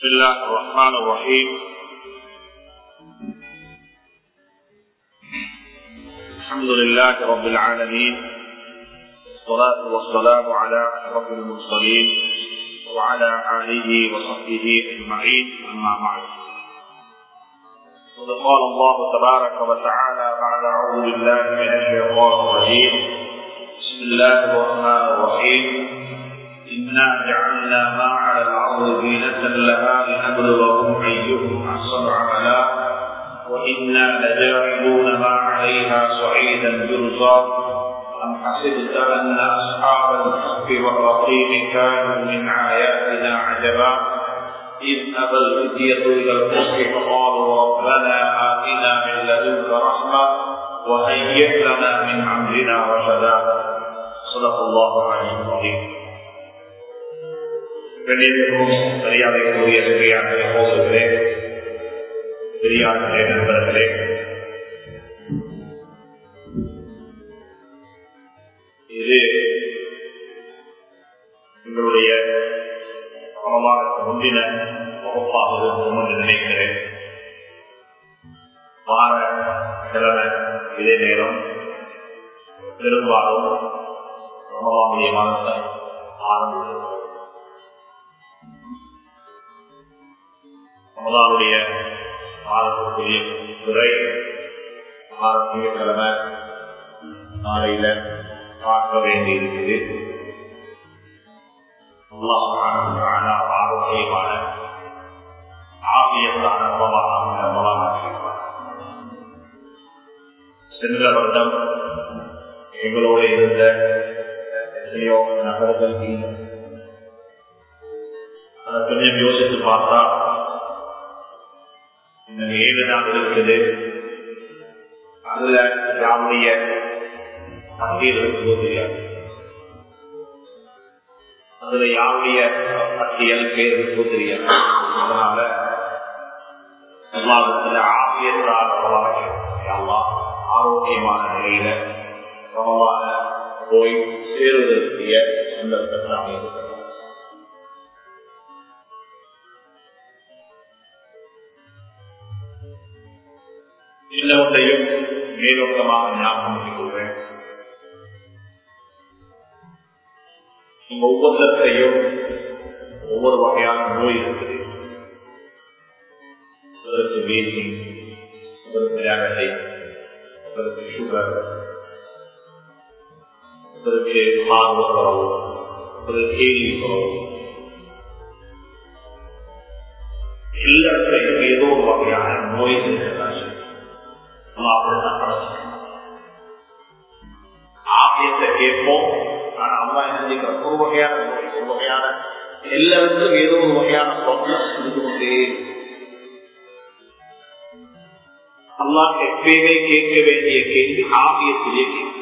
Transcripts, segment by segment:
الله الرحمن الرحيم الحمد لله رب العالمين والصلاة والسلام على أشرف المرسلين وعلى آله وصحبه أجمعين أما بعد وقد قال الله تبارك وتعالى بعد أعوذ بالله من الشيطان الرجيم بسم الله الرحمن الرحيم إنا جعلنا ما على الأرض زينة لها لنبلغهم أيهم أحسن عملا وإنا لجاعلون ما عليها صعيدا جرزا أم حسبت أن أصحاب الكهف والرقيم كانوا من آياتنا عجبا إذ أبى الفتية إلى الكهف فقالوا ربنا آتنا من لدنك رحمة وهيئ لنا من أمرنا رشدا صدق الله العلي العظيم கண்ணியத்துக்கும் மரியாதைக்குரிய சரியான சகோதரர்களே பெரியார்களே நண்பர்களே இது எங்களுடைய சமமாக முந்தின வகுப்பாக இருக்கும் என்று நினைக்கிறேன் வார கிழமை இதே நேரம் பெரும்பாலும் ரமலானுடைய மாதத்தை ஆரம்பித்திருக்கிறோம் ரமலானுடைய மாதத்திற்குரிய துறை திங்கட்கிழமை நாளையில பார்க்க வேண்டியிருக்குது ஆரோக்கியமான ஆகியத்தான சென்ற வருடம் எங்களோடு இருந்த எத்தனையோ நகர்கள் இல்லை அதை கொஞ்சம் யோசித்து பார்த்தா இன்னும் ஏழு நாள் இருக்குது அதுல யாருடைய பட்டியல் இருக்குதோ தெரியாது அதுல யாருடைய பட்டியல் பேர் இருக்கோ தெரியாது அதனால எல்லாத்துல ஆவியத்தால் ஆரோக்கியமான நிலையில சமமான போய் சேருவதற்குரிய சந்தர்ப்பத்தை அமைந்திருக்கிறது இன்னொன்றையும் மேலோட்டமாக ஞாபகம் கொள்வேன் ஒவ்வொருத்தையும் ஒவ்வொரு வகையான நோய் இருக்குது அதற்கு பேசி அதற்கு டயபெட்டிக் அதற்கு சுகர் அதற்கு ஆர்வ குறவு அதற்கு கேள்வி குறவு எல்லாத்தையும் ஏதோ ஒரு வகையான நோய் இருக்கிறாங்க ஆபியத்தை கேட்போம் ஆனா அம்மா என்ன ஒரு வகையான நோய் ஒரு வகையான எல்லாருக்கும் ஏதோ ஒரு வகையான ப்ராப்ளம் இருந்து கொண்டே அம்மா எப்பயுமே கேட்க வேண்டிய கேள்வி ஆபியத்திலே கேள்வி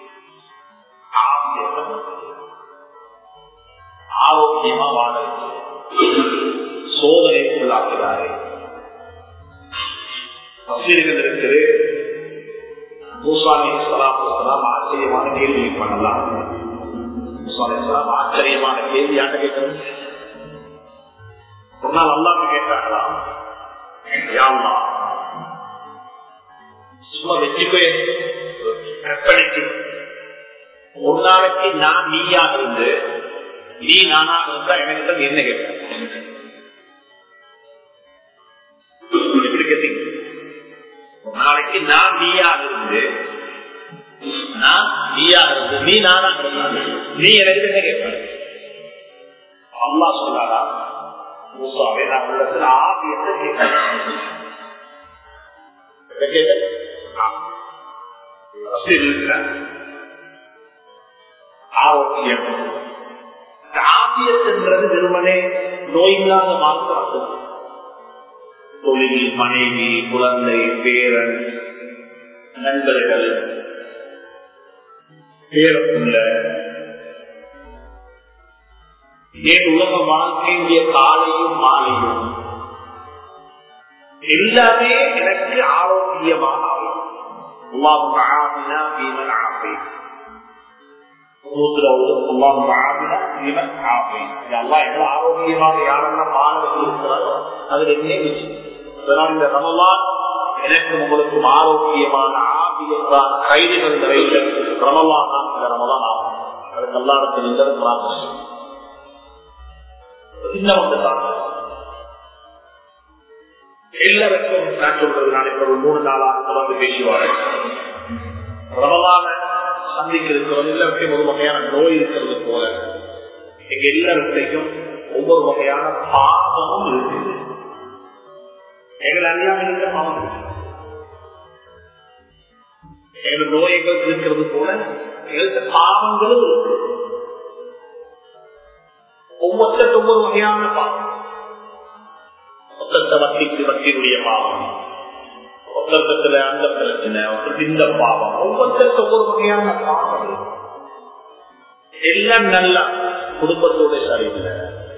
ஆரோக்கியமா வாழ சோதனைக்குள்ளாக்கிறாரே தப்சீர்கள் இருக்குது மூசாமி சலாம் ஆச்சரியமான கேள்வி பண்ணலாம் ஆச்சரியமான கேள்வி யாட்ட கேட்கணும் ஒரு நாள் அல்லாம கேட்டாங்களா யாழ்லா சும்மா வச்சுக்கோ கற்பனைக்கு ஒரு நாளைக்கு நான் நீயா இருந்து நீ நானாக இருந்தா எனக்கு என்ன கேட்பேன் எப்படி கேட்டீங்க நாளைக்கு நான் நீயா இருந்து நான் நீயா இருந்து நீ நானா நீ எனக்கு என்ன கேட்ப அல்லா சொல்லாரா மூசாவே நான் உள்ளத்துல ஆவியத்தை கேட்கிறேன் ஆரோக்கியம் ஆபியத்துன்றது வெறுமனே நோயில்லாத மாற்றம் தொழில் மனைவி குழந்தை பேரன் நண்பர்கள் பேரப்புள்ள ஏன் உலக வாழ்க்கையுடைய காலையும் மாலையும் எல்லாமே எனக்கு ஆரோக்கியமாக اللهم عافنا فيمن عافيت اللهم عافنا فيمن عافيت يا الله எவ்வளவு ஆரோக்கியமாக யாரெல்லாம் வாழ வச்சிருக்கிறாரோ அதுல என்ன விஷயம் அதனால் இந்த ரமலான் எனக்கு உங்களுக்கு ஆரோக்கியமான ஆபியத்தான கைதுகள் நிறைந்த ரமலான் தான் இந்த ரமலான் ஆகும் அதுக்கு எல்லாருக்கும் இந்த சின்ன வந்து எல்லாருக்கும் நான் சொல்றது நான் இப்ப ஒரு மூணு நாளாக தொடர்ந்து பேசுவாரு ரமலான சந்திக்கிறது எல்லாருக்கும் ஒரு வகையான நோய் இருக்கிறது போல எங்க எல்லாருக்கும் ஒவ்வொரு வகையான பாவமும் இருக்குது எங்களை அறியாமல் இருக்க பாவம் இருக்கு எங்கள் நோய்கள் இருக்கிறது போல எங்களுக்கு பாவங்களும் இருக்கு ஒவ்வொருத்தருக்கு ஒவ்வொரு வகையான பாவம் ஒத்தத்த வட்டிக்கு வட்டியுடைய பாவம் ஒத்தத்துல அந்த பிரச்சனை ஒருத்தருக்கு இந்த பாவம் ஒவ்வொருத்தருக்கு ஒவ்வொரு வகையான பாவம் எல்லாம் நல்லா குடும்பத்தோட சரியில்லை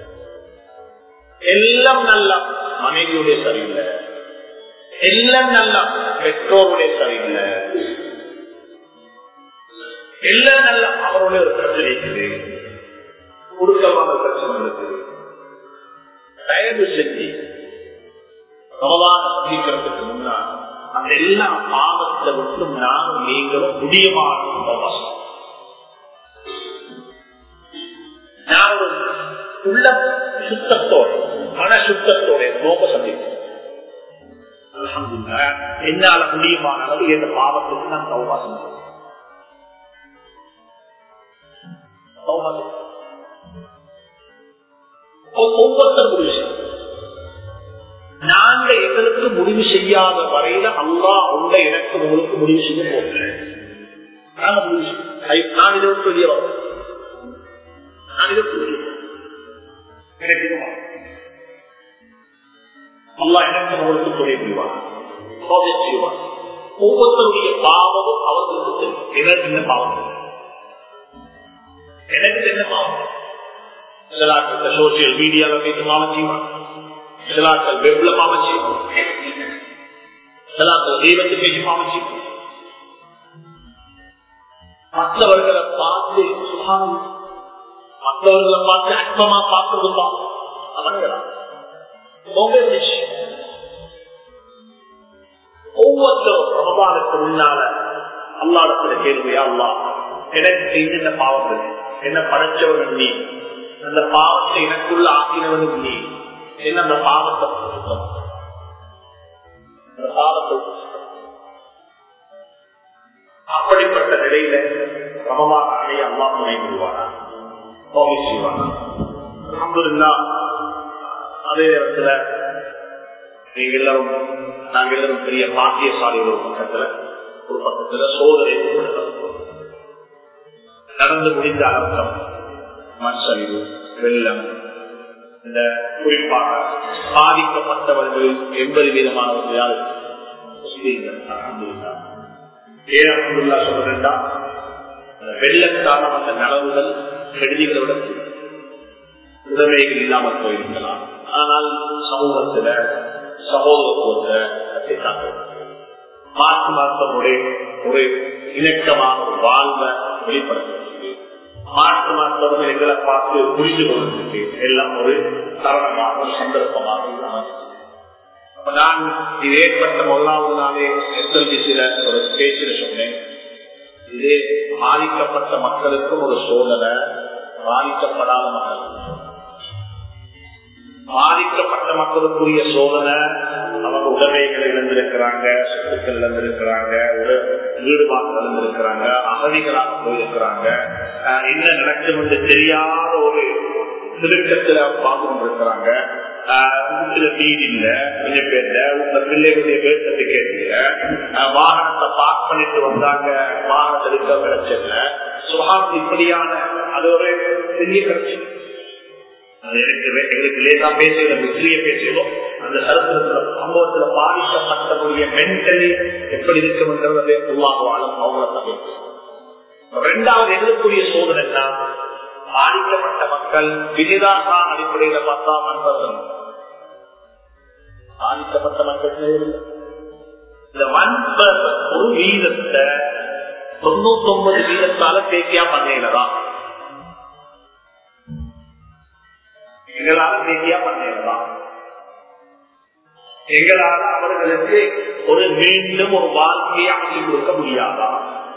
எல்லாம் நல்லா மனைவியுடைய சரியில்லை எல்லாம் நல்லா பெற்றோருடைய சரியில்லை எல்லாம் நல்லா அவருடைய ஒரு பிரச்சனை இருக்குது குடுக்கமான பிரச்சனை இருக்குது தயவு செஞ்சு ரமலான சந்திக்கிறதுக்கு முன்னால் அந்த எல்லா பாவத்தை விட்டு நானும் நீங்களும் முடியமான நான் ஒரு உள்ள சுத்தத்தோட மன சுத்தத்தோட நோக்க சந்திப்போம் என்னால முடியுமான அளவு எந்த பாவத்துக்கு நான் சௌபா செஞ்சேன் ஒவ்வொருத்தர் முடிவு நாங்க எங்களுக்கு முடிவு செய்யாத வரையில அல்லா உள்ள எனக்கு உங்களுக்கு முடிவு செய்ய போகிறேன் நான் இதை விட்டு வெளியே வரேன் நான் இதை எனக்கு அல்லா எனக்கு உங்களுக்கு துணை புரிவார் செய்வார் ஒவ்வொருத்தருடைய பாவமும் அவர்களுக்கு தெரியும் எனக்கு என்ன பாவம் எனக்கு என்ன பாவம் சிலாக்கள் சோசியல் மீடியாவில் வைத்து பாவம் செய்வான் சிலாக்கள் வெப்ல பாவம் செய்வான் சிலாக்கள் தெய்வத்தை பேசி பாவம் செய்வான் மற்றவர்களை பார்த்து சுகானம் மற்றவர்களை பார்த்து அற்பமா பார்க்கறது பாவம் அவன்களா ஒவ்வொருத்தரும் ரமதானுக்கு முன்னால அல்லாடத்துல கேள்வியா அல்லா எனக்கு என்னென்ன பாவங்கள் என்ன படைச்சவன் நீ அந்த பாவத்தை எனக்குள்ள ஆக்கினவனும் நீ என்ன அந்த பாவத்தை அந்த பாவத்தை அப்படிப்பட்ட நிலையில ரமமான அணை அல்லா துணை விடுவாரா செய்வாரா அஹமதுல்லா அதே நேரத்துல நீங்க எல்லாரும் நாங்க எல்லாரும் பெரிய பாக்கியசாலி ஒரு பக்கத்துல ஒரு பக்கத்துல சோதனை நடந்து முடிந்த அர்த்தம் மண் சரிவு வெள்ளம் இந்த குறிப்பாக பாதிக்கப்பட்டவர்கள் எண்பது வீதமானவர்கள் யாரு முஸ்லீம்கள் ஏன் சொல்றா வெள்ளத்தான வந்த நலவுகள் கெடுதிகளை விட உடமைகள் இல்லாமல் போயிருக்கலாம் ஆனால் சமூகத்துல சகோதரத்துவத்தை கட்டிக்காட்டும் மாற்று மாற்றமுடைய ஒரு இணக்கமான ஒரு வாழ்வை வெளிப்படுத்துறதுக்கு மாற்று மாற்றவர்கள் எங்களை பார்த்து புரிந்து கொள்வதற்கு எல்லாம் ஒரு தருணமாக ஒரு சந்தர்ப்பமாக அமைச்சு நான் இது ஏற்பட்ட முதலாவது நாளே எஸ்எல்பிசியில ஒரு பேச்சில சொன்னேன் இது பாதிக்கப்பட்ட மக்களுக்கும் ஒரு சோதனை பாதிக்கப்படாத மக்கள் பாதிக்கப்பட்ட மக்களுக்குரிய சோதனை அவங்க உடமைகளை இழந்திருக்கிறாங்க சொத்துக்கள் இழந்திருக்கிறாங்க ஈடுபாடு இழந்திருக்கிறாங்க அகதிகளாக போயிருக்கிறாங்க என்ன நடக்கும் என்று தெரியாத ஒரு திருக்கத்துல பார்த்து கொண்டிருக்கிறாங்க வீட்டுல வீடு இல்ல கொஞ்சம் பேர்ல உங்க பிள்ளைகளுடைய பேர் சர்டிபிகேட் இல்ல வாகனத்தை பார்க் பண்ணிட்டு வந்தாங்க வாகனத்தை இருக்க கிடைச்சல சுகாதாரம் இப்படியான அது ஒரு பெரிய பிரச்சனை எங்களுக்கு லேசா பேசுகிற வெற்றியை பேசுகிறோம் அந்த சரித்திரத்துல சம்பவத்துல பாதிக்கப்பட்டக்கூடிய மென்டலி எப்படி இருக்கும்ன்றதை உள்ளாகுவாலும் அவங்கள ரெண்டாவது எதிர்க்கூடிய சோதனை என்ன பாதிக்கப்பட்ட மக்கள் வினிதாக அடிப்படையில பார்த்தா மன்பசம் பாதிக்கப்பட்ட மக்கள் இந்த ஒன் ஒரு வீதத்தை தொண்ணூத்தி ஒன்பது வீதத்தால பேசியா பண்ணையிலதான் எங்களால பேசியா பண்ணலாம் எங்களால அவர்களுக்கு ஒரு மீண்டும் ஒரு வாழ்க்கையை அமைச்சு கொடுக்க முடியாதா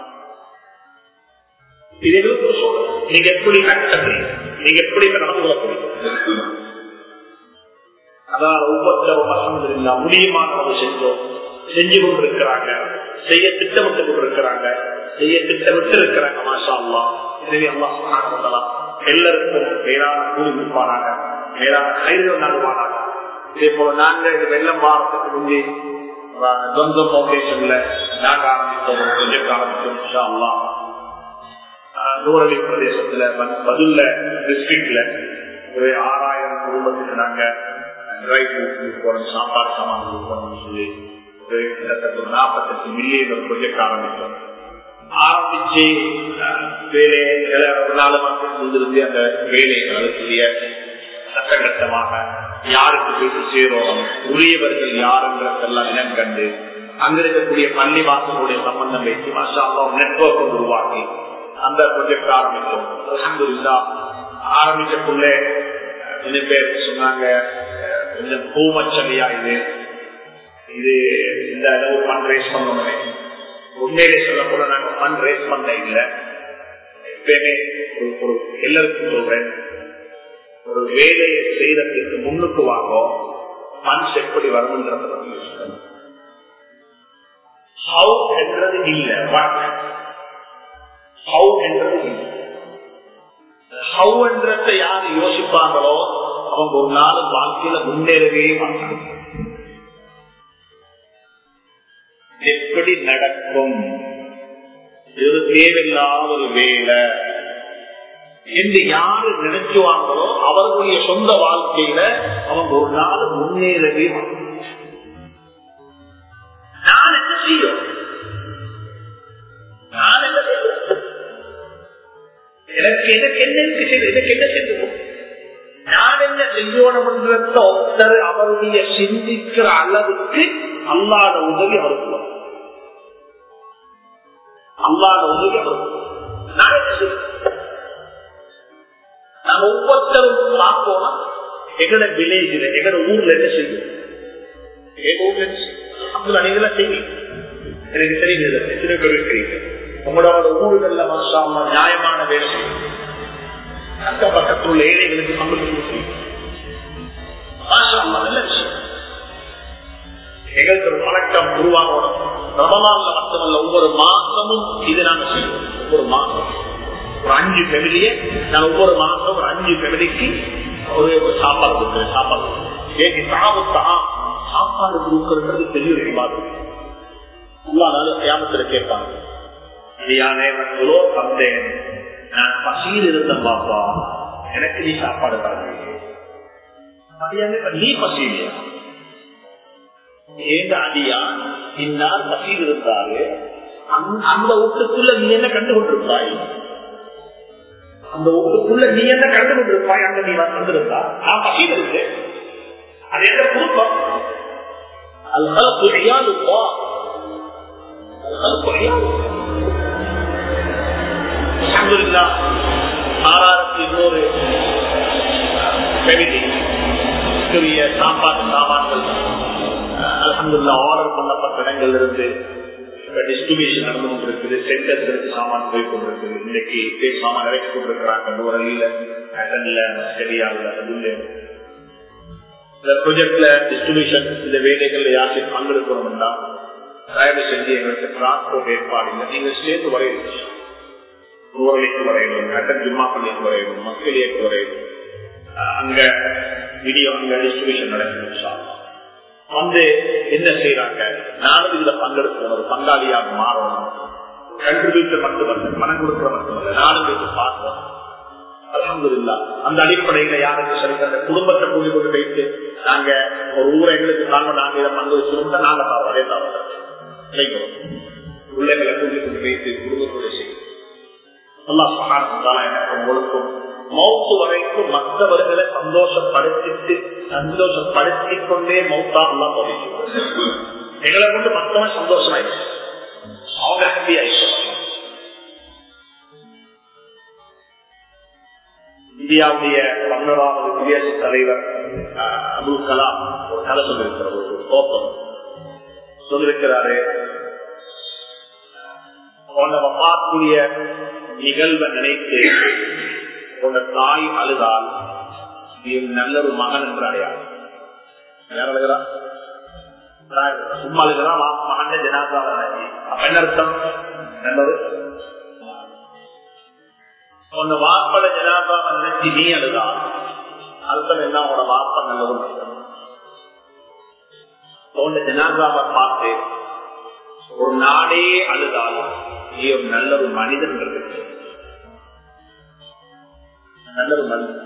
இது எங்களுக்கு சொல்றோம் நீங்க எப்படி நடத்தது நீங்க எப்படி நடந்து கொள்ளக்கூடிய அதான் ஒவ்வொருத்தரும் வசந்தம் இல்லா முடியுமானவங்க செஞ்சோம் செஞ்சு கொண்டிருக்கிறாங்க செய்ய திட்டமிட்டு கொண்டிருக்கிறாங்க செய்ய திட்டமிட்டு இருக்கிறாங்க மாஷா அல்லா எனவே அல்லா சொல்லலாம் எல்லாருக்கும் மேலான கூலி கொடுப்பானாங்க மேலான கைகள் நடுவானாங்க இதே போல நாங்க இது வெள்ளம் வாரத்துக்கு முந்தி தொந்த பவுண்டேஷன்ல நாங்க ஆரம்பித்தோம் ப்ரொஜெக்ட் ஆரம்பித்தோம் இன்ஷா அல்லா நூறடி பிரதேசத்துல பதில்ல டிஸ்ட்ரிக்ட்ல ஒரு ஆறாயிரம் குடும்பத்துக்கு நாங்க போறோம் சாப்பாடு சாமான் கொடுக்கணும்னு சொல்லி ஒரு கிட்டத்தட்ட ஒரு நாற்பத்தெட்டு மில்லியன் ஒரு ப்ரொஜெக்ட் ஆரம்பித்தோம் ஆரம்பிச்சு வேலைகளை ஒரு நாலு மாசத்துக்கு முந்திருந்து அந்த வேலைகள் அதுக்குரிய சட்டகட்டமாக யாருக்கு போயிட்டு சேரும் உரியவர்கள் யாருன்றதெல்லாம் இனம் கண்டு அங்க இருக்கக்கூடிய பள்ளி வாசலுடைய சம்பந்தம் வைத்து மாஷா நெட்ஒர்க் உருவாக்கி அந்த ப்ரொஜெக்ட் ஆரம்பித்தோம் அலமதுல்லா ஆரம்பிச்சக்குள்ளே கொஞ்சம் பேர் சொன்னாங்க கொஞ்சம் பூமச்சலியா இது இது இந்த அளவு ஃபண்ட் ரேஸ் பண்ணணுமே உண்மையிலே சொல்ல போல நாங்க ஃபண்ட் ரேஸ் பண்ண இல்லை எப்பயுமே ஒரு ஒரு எல்லாருக்கும் சொல்றேன் ஒரு வேலையை செய்யறதுக்கு முன்னுக்கு வாங்கும் ஃபண்ட்ஸ் எப்படி வரணுன்றத பத்தி யோசிக்கணும் ஹவு என்றது இல்ல வாட் ஹவு என்றது இல்லை ஹவு என்றதை யார் யோசிப்பாங்களோ அவங்க ஒரு நாள் வாழ்க்கையில முன்னேறவே மாட்டாங்க எப்படி நடக்கும் இது தேவையில்லாத ஒரு வேலை என்று யாரு நினைச்சுவாங்களோ அவர்களுடைய சொந்த வாழ்க்கையில அவங்க ஒரு நாள் முன்னேறவே நான் என்ன செய்யும் நான் என்ன செய்யும் எனக்கு எனக்கு என்ன செய்து எனக்கு என்ன செஞ்சுக்கும் நான் என்ன செய்யணும்ன்றத ஒருத்தர் அவருடைய சிந்திக்கிற அளவுக்கு அல்லாத உதவி அவருக்கு வரும் அல்லாத உதவி அவருக்கு நான் என்ன செய்ய நாங்க ஒவ்வொருத்தரும் பார்ப்போம்னா எங்கட வில்லேஜ்ல எங்கட ஊர்ல என்ன செய்யும் எங்க ஊர்ல என்ன செய்யும் அப்படி நீங்களா செய்வீங்க எனக்கு தெரியுது எத்தனை பேருக்கு தெரியுது உங்களோட ஊர்கள்ல மனுஷாம நியாயமான வேலை செய்யும் அக்க பக்கத்தில் உள்ள ஏழைகளுக்கு பங்கு செய்யும் நல்ல விஷயம் எங்களுக்கு ஒரு பழக்கம் உருவாகணும் ரமலான்ல மட்டுமல்ல ஒவ்வொரு மாசமும் இது நாங்க செய்வோம் ஒவ்வொரு மாசம் ஒரு அஞ்சு ஃபேமிலியே நான் ஒவ்வொரு மாசம் ஒரு அஞ்சு ஃபேமிலிக்கு ஒரு சாப்பாடு கொடுக்குறேன் சாப்பாடு ஏகி தாவத்தா சாப்பாடு கொடுக்கறது பெரிய ஒரு விவாதம் கிராமத்துல கேட்பாங்க யானே மக்களோ வந்தேன் நான் பசியில் இருந்தேன் பாப்பா எனக்கு நீ சாப்பாடு தரீங்க நீ பசியிலையா ஏங்க அடியா இன்னார் பசியில் இருந்தாரு அந்த வீட்டுக்குள்ள நீ என்ன கண்டு கொண்டிருப்பாய் அந்த வீட்டுக்குள்ள நீ என்ன கண்டு கொண்டிருப்பாய் அங்க நீ வந்திருந்தா நான் பசியில் இருக்கு அது என்ன குடும்பம் الخلق عيال الله الخلق عيال الحمد لله ஆறாயிரத்தி நூறு பெரிய சாப்பாட்டு சாமான்கள் அலமதுல்லா ஆர்டர் பண்ணப்பட்ட இடங்கள் இருந்து டிஸ்ட்ரிபியூஷன் நடந்து கொண்டிருக்குது சென்டர்ஸ் இருக்கு சாமான் போய் கொண்டிருக்குது இன்னைக்கு பேர் சாமான் இறக்கி கொண்டிருக்கிறாங்க நூறலில அட்டன்ல சரியாவில் அதுல இந்த ப்ரொஜெக்ட்ல டிஸ்ட்ரிபியூஷன் இந்த வேலைகள்ல யாருக்கும் பங்கெடுக்கணும்னா தயவு செஞ்சு எங்களுக்கு டிரான்ஸ்போர்ட் ஏற்பாடு இல்லை நீங்க சேர்ந்து வரையணும் நூறலைக்கு வரையணும் அட்டன் ஜும்மா பள்ளிக்கு வரையணும் மக்களியக்கு வரையணும் அங்க வீடியோ அங்க டிஸ்ட்ரிபியூஷன் நடக்கும் வந்து என்ன செய்யறாங்க நானும் இதுல பங்கெடுக்கணும் ஒரு பங்காளியாக மாறணும் கண்ட்ரிபியூட்டர் மட்டுமல்ல பணம் கொடுக்கிற மட்டுமல்ல நானும் இது பார்க்கணும் அலமதுல்லா அந்த அடிப்படையில யாருக்கு சரி அந்த குடும்பத்தை கூடி கொண்டு வைத்து நாங்க ஒரு ஊரை எங்களுக்கு தாங்க நாங்க இதை பங்கு வச்சிருந்தா நாங்க தரோம் அதே தரோம் செய்கிறோம் பிள்ளைகளை கூட்டி கொண்டு வைத்து குடும்பத்தோட செய்யும் உங்களுக்கும் மௌத்து வரைக்கும் மற்றவர்களை சந்தோஷப்படுத்திட்டு சந்தோஷப்படுத்திக் கொண்டே மௌத்தா எல்லாம் போதிக்கும் எங்களை கொண்டு மற்றவன் சந்தோஷமாயிடுச்சு அவங்க ஹாப்பி ஆயிடுச்சு இந்தியாவுடைய பன்னெண்டாவது குடியரசுத் தலைவர் அப்துல் கலாம் ஒரு கதை சொல்லியிருக்கிற ஒரு கோபம் சொல்லிருக்கிறாரு உன்னை பார்க்கக்கூடிய நிகழ்வை நினைத்து உன்னை தாய் அழுதால் நீ நல்ல ஒரு மகன் என்று அடையாளம் யார் அழுகிறா சும்மா அழுகிறான் மகன் ஜனாதா அப்ப என்ன அர்த்தம் நல்லது உன்னை வாப்பட ஜனாதாவை நினைச்சு நீ அழுதால் அர்த்தம் என்ன உன்னோட வாப்ப நல்லது உன்னை ஜனாதாவை பார்த்து ஒரு நாடே அழுதால் நீ ஒரு நல்ல ஒரு மனிதன் இருக்கு நல்ல ஒரு மனிதன்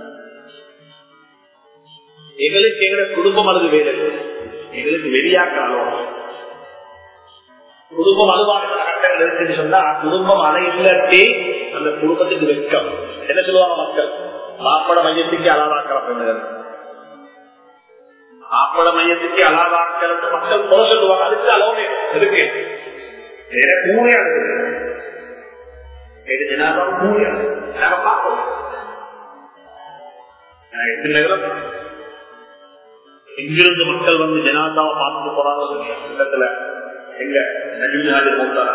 எங்களுக்கு எங்க குடும்பம் அழுது வேலை எங்களுக்கு வெளியாக்க அழுவோம் குடும்பம் அழுவாத கட்டங்கள் இருக்குன்னு சொன்னா குடும்பம் அலை இல்லாட்டி அந்த குடும்பத்துக்கு வெக்கம் என்ன சொல்லுவாங்க மக்கள் மாப்பட மையத்துக்கு அலாதாக்கிற பெண்கள் மாப்பட மையத்துக்கு அலாதாக்கிறது மக்கள் குறை சொல்லுவாங்க அதுக்கு அளவு இருக்கு கூறியா கூறியா நாங்க பார்க்கணும் எங்கிருந்து மக்கள் வந்து ஜனாதாவை பார்த்துட்டு போறாங்க இடத்துல எங்க நஜிநாடு மூத்தாரா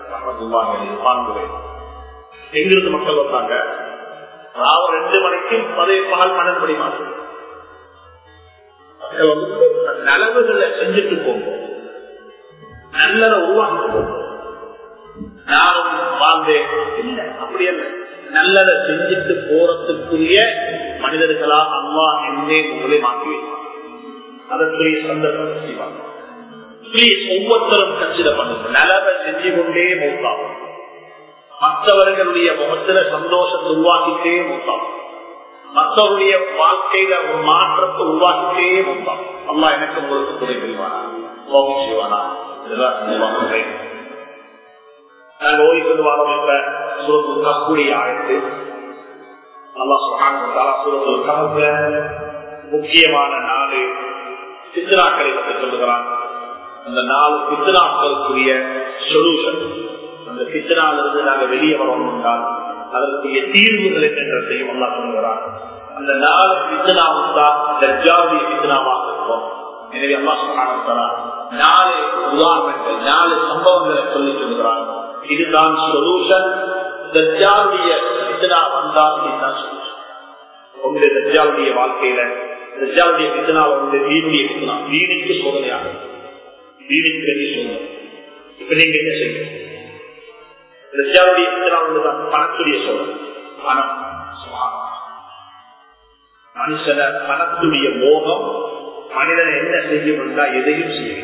எங்கிருந்து மக்கள் வந்தாங்க ராவ ரெண்டு மணிக்கு பதவி பகல் பன்னெண்டு மணி மாசம் மக்கள் வந்து நலவுகளை செஞ்சுட்டு போகும் நல்லதை உருவாக்கிட்டு போகும் நானும் வாழ்ந்தேன் இல்ல அப்படி அல்ல நல்லதை செஞ்சுட்டு போறதுக்குரிய மனிதர்களா அம்மா என்னே உங்களை மாற்றி வைப்பாங்க அதற்குரிய சந்தர்ப்பம் செய்வாங்க ஒவ்வொருத்தரும் கன்சிடர் பண்ணுங்க நலவை செஞ்சு கொண்டே மூத்தாகும் மற்றவர்களுடைய முகத்துல சந்தோஷத்தை உருவாக்கிட்டே மூத்தாகும் மற்றவருடைய வாழ்க்கையில ஒரு மாற்றத்தை உருவாக்கிட்டே மூத்தாகும் அம்மா எனக்கு உங்களுக்கு துணை புரிவானா கோபம் செய்வானா இதெல்லாம் செய்வாங்க நாங்கள் ஓய்வு வாரம் என்ற சுரத்து கக்கூடிய ஆயத்து அல்லா சுகான சுரத்து கமத்துல முக்கியமான நாலு சித்தனாக்களை பற்றி சொல்லுகிறான் அந்த நாலு பித்தனாக்களுக்குரிய சொல்யூஷன் அந்த பித்தனாலிருந்து நாங்க வெளியே வரணும் என்றால் அதற்குரிய தீர்வுகள் என்னன்றதையும் அல்லா சொல்லுகிறான் அந்த நாலு பித்தனாவும் தான் தர்ஜாவுடைய பித்தனாவாக இருக்கும் எனவே அம்மா சுகானா நாலு உதாரணங்கள் நாலு சம்பவங்களை சொல்லி சொல்லுகிறான் இதுதான் சொல்யூஷன் தர்ஜாவுடைய பித்தனா வந்தால் இதுதான் சொல்யூஷன் உங்களுடைய தர்ஜாவுடைய வாழ்க்கையில தர்ஜாவுடைய பித்தனாவை வந்து வீணுடைய பித்தனா வீணுக்கு சோதனையாக வீணுக்கு வெளியே சோதனை இப்ப நீங்க என்ன செய்யணும் தர்ஜாவுடைய பித்தனா வந்துதான் பணத்துடைய சோதனை பணம் மனுஷன பணத்துடைய மோகம் மனிதனை என்ன செய்யும் என்றால் எதையும் செய்யும்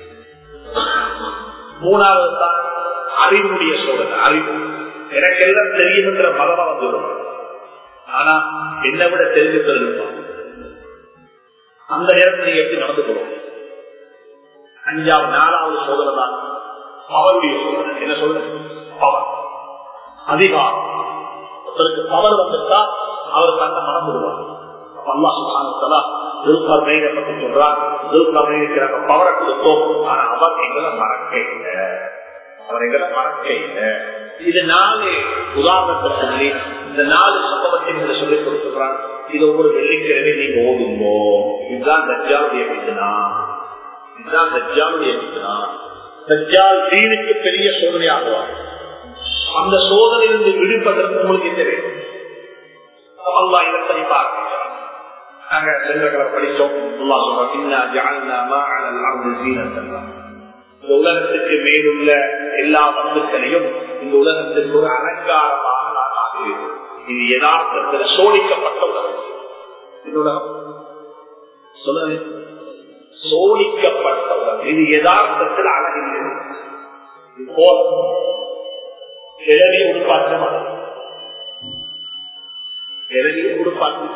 மூணாவது தான் அறிவுடைய சோதனை அறிவு எனக்கு எல்லாம் தெரியும் என்ற மதமா வந்துடும் ஆனா என்னை விட தெரிஞ்சு தெரிஞ்சுப்பான் அந்த நேரத்தில் நீங்க எப்படி நடந்து போறோம் அஞ்சாவது நாலாவது சோதனை தான் பவருடைய சோதனை என்ன சொல்றது பவர் அதிகாரம் ஒருத்தருக்கு பவர் வந்துட்டா அவர் தன்னை மறந்துடுவார் அல்லா சுகானத்தலா துல்கர்மையை பற்றி சொல்றார் துல்கர்மைக்கு பவரை கொடுத்தோம் ஆனா அவர் எங்களை மறக்க இல்லை அவர் எங்களை மறக்க இல்லை இது நாலு உதாரணத்தை சொல்லி இந்த நாலு சம்பவத்தை நீங்க சொல்லிக் கொடுத்துக்கிறான் இது ஒவ்வொரு வெள்ளிக்கிழமை நீங்க ஓடுங்கோ இதுதான் தஜ்ஜாவுடைய பித்தனா இதுதான் தஜ்ஜாவுடைய பித்தனா தஜ்ஜால் வீணுக்கு பெரிய சோதனை ஆகுவார் அந்த சோதனையிலிருந்து விடுபதற்கு உங்களுக்கு என்ன வேண்டும் அல்லா இடத்தை பார்க்கிறார் நாங்க சென்ற கலர் படித்தோம் அல்லா சொல்றோம் இந்த உலகத்துக்கு மேலுள்ள எல்லா வந்துக்களையும் இந்த உலகத்துக்கு ஒரு அலங்காரமாக நான் ஆகிறேன் இது யதார்த்தத்தில் சோடிக்கப்பட்ட உலகம் இந்த உலகம் சொல்லுங்க சோடிக்கப்பட்ட உலகம் இது யதார்த்தத்தில் அழகில்லை போல கிழவி உருப்பாற்ற மாட்டோம் கிழவியை உருப்பாக்கி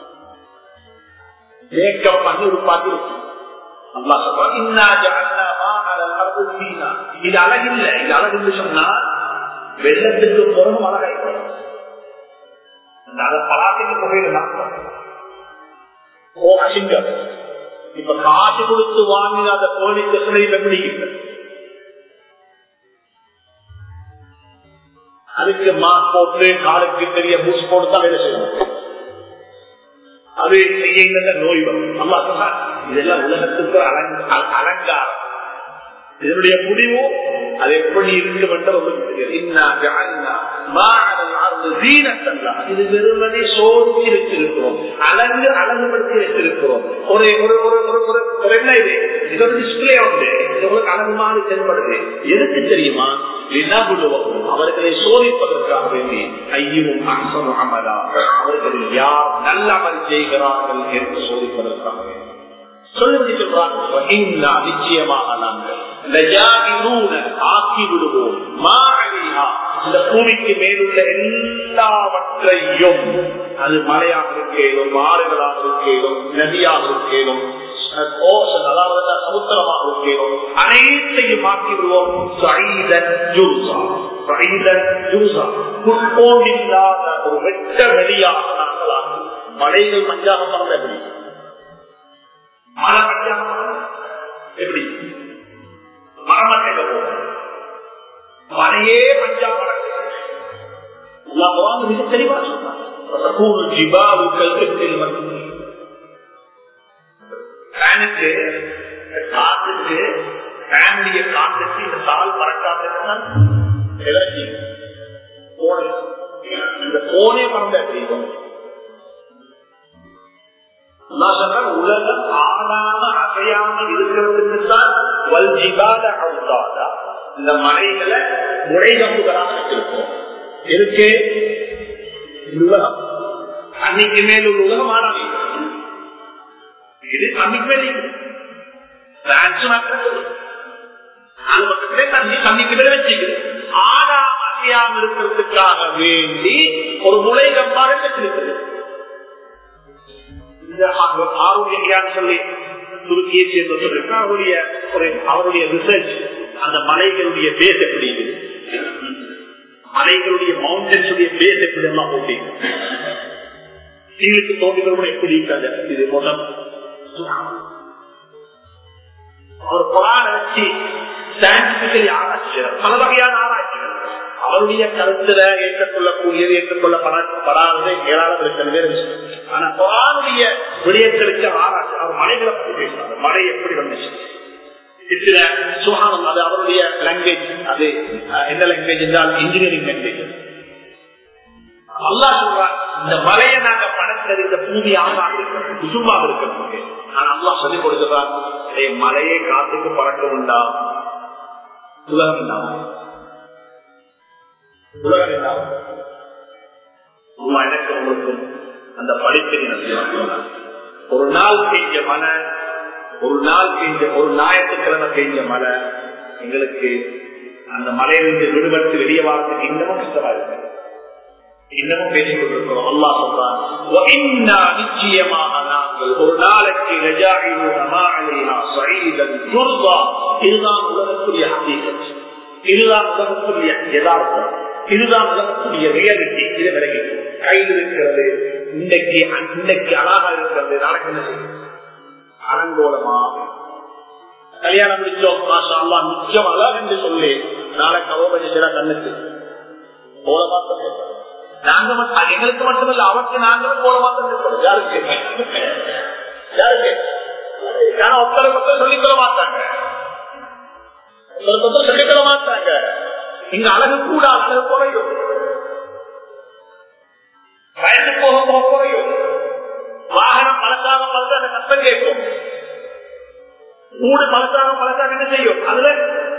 மேக்கப் பண்ணி உருப்பாக்கி அல்லா இது அழகில்ல இது அழகு சொன்னா வெள்ளத்துக்கு பிறகு அழகாயிடும் பலாத்துக்கு புகையில ஓ அசிங்கம் இப்ப காசு கொடுத்து வாங்கின அந்த கோழிக்கு சிலையில் எப்படி அதுக்கு மாஸ்க் போட்டு காலுக்கு பெரிய பூஸ் போட்டு தான் வேலை செய்யணும் அது செய்யுங்க நோய் வரும் அல்லா சொன்னா இதெல்லாம் உலகத்துக்கு அலங்க- அலங்காரம் இதனுடைய முடிவு அது எப்படி இருக்கும் என்று உங்களுக்கு தெரியும். இன்னா ஜஅல்னா மா அலல் அர்தி ஜீனத்தன் லஹா. இது வெறுமனே சோதிச்சு வச்சிருக்கிறோம் அழகு அழகுபடுத்தி வச்சிருக்கிறோம் ஒரு ஒரு ஒரு ஒரு ஒரு ஒரு என்ன இது இது ஒரு டிஸ்பிளே உண்டு இது உங்களுக்கு அழகு மாதிரி தென்படுது எதுக்கு தெரியுமா வினபுலுவகும் அவர்களை சோதிப்பதற்காக வேண்டி ஐயும் அசனு அமலா அவர்களில் யார் நல்ல அமல் செய்கிறார்கள் என்று சோதிப்பதற்காக வேண்டி சொல்லுவது சொல்றாங்க நிச்சயமாக நாங்கள் லஜாகிரூன ஆக்கி விடுவோம் மாஅலிஹா இந்த பூமிக்கு மேலுள்ள எல்லாவற்றையும் அது மலையாக இருக்கேனும் ஆறுகளாக இருக்கேனும் நதியாக இருக்கேனும் ஓசன் அதாவது சமுத்திரமாக இருக்கேனும் அனைத்தையும் ஆக்கி விடுவோம் சைதன் ஜூசா சைதன் ஜூசா குட்போமில்லாத ஒரு வெட்ட வெளியாக நாங்கள் ஆக்கி மலைகள் மஞ்சாக பறந்த எப்படி மழை பஞ்சாக பறந்த எப்படி மரணத்தை மழையே பஞ்சா மழை மிக தெளிவா சொன்னார் ஜிபாவு கல்கத்தில் வந்து ஃபேனுக்கு காத்துக்கு ஃபேனுடைய காத்துக்கு இந்த தாள் பறக்காதுன்னா எலர்ஜி போன் இந்த போனே பறந்த தெய்வம் உலகம் ஆடாம அசையாம இருக்கிறதுக்கு தான் வல்ஜிகால அவுதாதா இந்த மலைகளை முறைகம்புகளாக வச்சிருக்கோம் இருக்கு உலகம் அன்னைக்கு மேல் ஒரு உலகம் ஆடாது இது அன்னைக்கு மேல் அது பக்கத்திலே தண்ணி தண்ணிக்கு மேல வச்சுக்குது ஆடா அசையாம இருக்கிறதுக்காக வேண்டி ஒரு முளை கம்பாக வச்சிருக்குது ஆரோக்கியான்னு சொல்லி துருக்கியை சேர்ந்து சொல்லிருக்கு அவருடைய ஒரு அவருடைய ரிசர்ச் அந்த மலைகளுடைய பேஸ் எப்படி இருக்குது மலைகளுடைய மவுண்டன்ஸ் உடைய பேஸ் எப்படி எல்லாம் போட்டி கீழுக்கு தோன்றுகிறவங்க எப்படி இருக்காது இது மொத்தம் அவர் புறான வச்சு சயின்டிபிக்கலி ஆராய்ச்சி பல வகையான ஆராய்ச்சிகள் அவருடைய கருத்துல ஏற்றுக்கொள்ளக்கூடியது ஏற்றுக்கொள்ளப்படாதது ஏராளம் இருக்கிற வேறு விஷயம் ஆனா குரானுடைய விடயத்திற்கு ஆராய்ச்சி அவர் மலைகளை பற்றி பேசுறாங்க மலை எப்படி வந்துச்சு இதுல சுகானம் அது அவருடைய லாங்குவேஜ் அது என்ன லாங்குவேஜ் என்றால் இன்ஜினியரிங் லாங்குவேஜ் அல்லா சொல்றார் இந்த மலையை நாங்க படைத்தது இந்த பூமி ஆகாக இருக்கிறது குசும்பாக இருக்கிறது ஆனா அல்லா சொல்லிக் கொடுக்கிறார் மலையை காத்துக்கு பறக்க உண்டா உலகம் இல்லாமல் உலகம் இல்லாமல் அம்மா எனக்கு உங்களுக்கும் அந்த படிப்பினை ஒரு நாள் பெய்ஞ்ச மழை ஒரு நாள் பெய்ஞ்ச ஒரு ஞாயிற்றுக்கிழமை பெய்ஞ்ச மழை எங்களுக்கு அந்த மலையிலிருந்து விடுபட்டு வெளியே வாரத்துக்கு இன்னமும் கஷ்டமா இருக்கு இன்னமும் பேசிக் கொண்டிருக்கிறோம் அல்லா சொல்றான் நிச்சயமாக நாங்கள் ஒரு நாளைக்கு இதுதான் உலகத்துடைய ஹீகத் இதுதான் உலகத்துடைய யதார்த்தம் இதுதான் உலகத்துடைய ரியாலிட்டி இது கிடைக்கும் கையில் இருக்கிறது இன்னைக்கு இன்னைக்கு அழகா இருக்கிறது நாளைக்கு என்ன செய்யும் அலங்கோலமா கல்யாணம் முடிச்சோம் மாஷா அல்லா நிச்சயம் அழகு என்று சொல்லி நாளைக்கு அவபரிசிடா கண்ணுக்கு கோலமா நாங்க எங்களுக்கு மட்டுமல்ல அவருக்கு நாங்களும் கோலமா தந்து யாருக்கு யாருக்கு ஏன்னா ஒருத்தரை பக்கம் சொல்லிக்கொள்ள மாட்டாங்க ஒருத்தரை பக்கம் சொல்லிக்கொள்ள மாட்டாங்க இங்க அழகு கூட அழகு குறையும் வயசு போக போக குறையும் வாகனம் பழக்காக பழக்காக கஷ்டம் கேட்கும் மூடு பழக்காக பழக்காக என்ன செய்யும் அதுல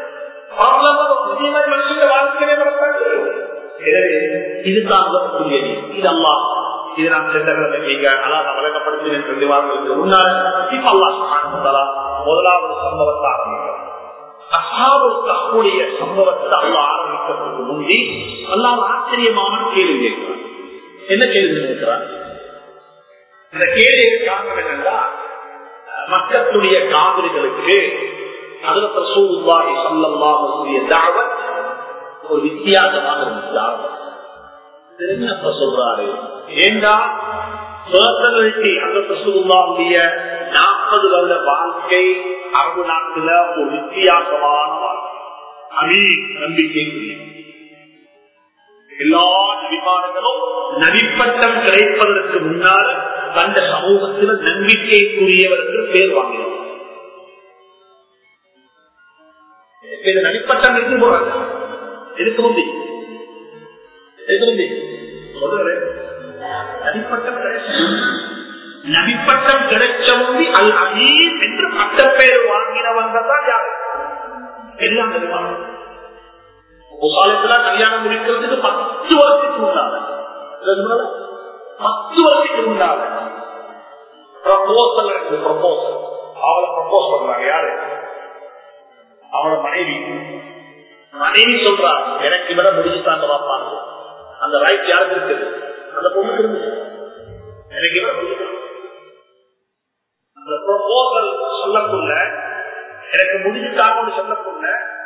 மனுஷன் வாழ்க்கையை எனவே இதுதான் உலகக்கூடியது இது அல்லா இது நாம் சென்ற கிழமை நீங்க அல்லாத வழங்கப்படுத்தினேன் சொல்லி வாழ்க்கை முன்னாள் இப்ப அல்லா முதலாவது சம்பவத்தை ஆரம்பிக்கிறோம் அசாவுடைய சம்பவத்தை அல்ல ஆரம்பிக்கிறதுக்கு முந்தி அல்லாத ஆச்சரியமான கேள்வி கேட்கிறார் என்ன கேள்வி கேட்கிறார் இந்த கேள்விக்கு காரணம் என்னன்னா மக்களுடைய காவிரிகளுக்கு அதில் சூழ்வாய் சொல்லல்லாஹுடைய தாவத் ஒரு வித்தியாசமாக இருந்துச்சு என்னப்ப சொல்றாரு ஏண்டா பர்சனாலிட்டி அந்த சுருமாவுடைய நாற்பது வருட வாழ்க்கை அரபு நாட்டுல ஒரு வித்தியாசமான வாழ்க்கை அணி நம்பிக்கைக்குரிய எல்லா விமானங்களும் நபிப்பட்டம் கிடைப்பதற்கு முன்னால தந்த சமூகத்தில் நம்பிக்கைக்குரியவருக்கு பேர் வாங்கினார் இது நடிப்பட்டம் எடுத்து போறாங்க எதுக்கு முந்தி எதுக்கு முந்தி சொல்றேன் நடிப்பட்டம் கிடைச்ச நபிப்பட்டம் கிடைச்ச முந்தி அல் அமீர் என்று பட்டப்பேர் வாங்கினவங்க தான் யாரு எல்லாம் தெரியுமா காலத்துல கல்யாணம் முடிக்கிறதுக்கு பத்து வருஷத்துக்கு முன்னால பத்து வருஷத்துக்கு முன்னால ப்ரப்போசல் ப்ரப்போசல் அவளை ப்ரப்போஸ் பண்றாங்க யாரு அவளோட மனைவி மனைவி சொல்றா எனக்கு இவரை முடிச்சுட்டாங்க பாப்பாங்க அந்த ரைட் யாருக்கு இருக்குது அந்த பொண்ணுக்கு இருந்துச்சு எனக்கு இவரை முடிச்சுட்டாங்க அந்த ப்ரப்போசல் சொல்லக்குள்ள எனக்கு முடிஞ்சுட்டாங்கன்னு சொல்லக்குள்ள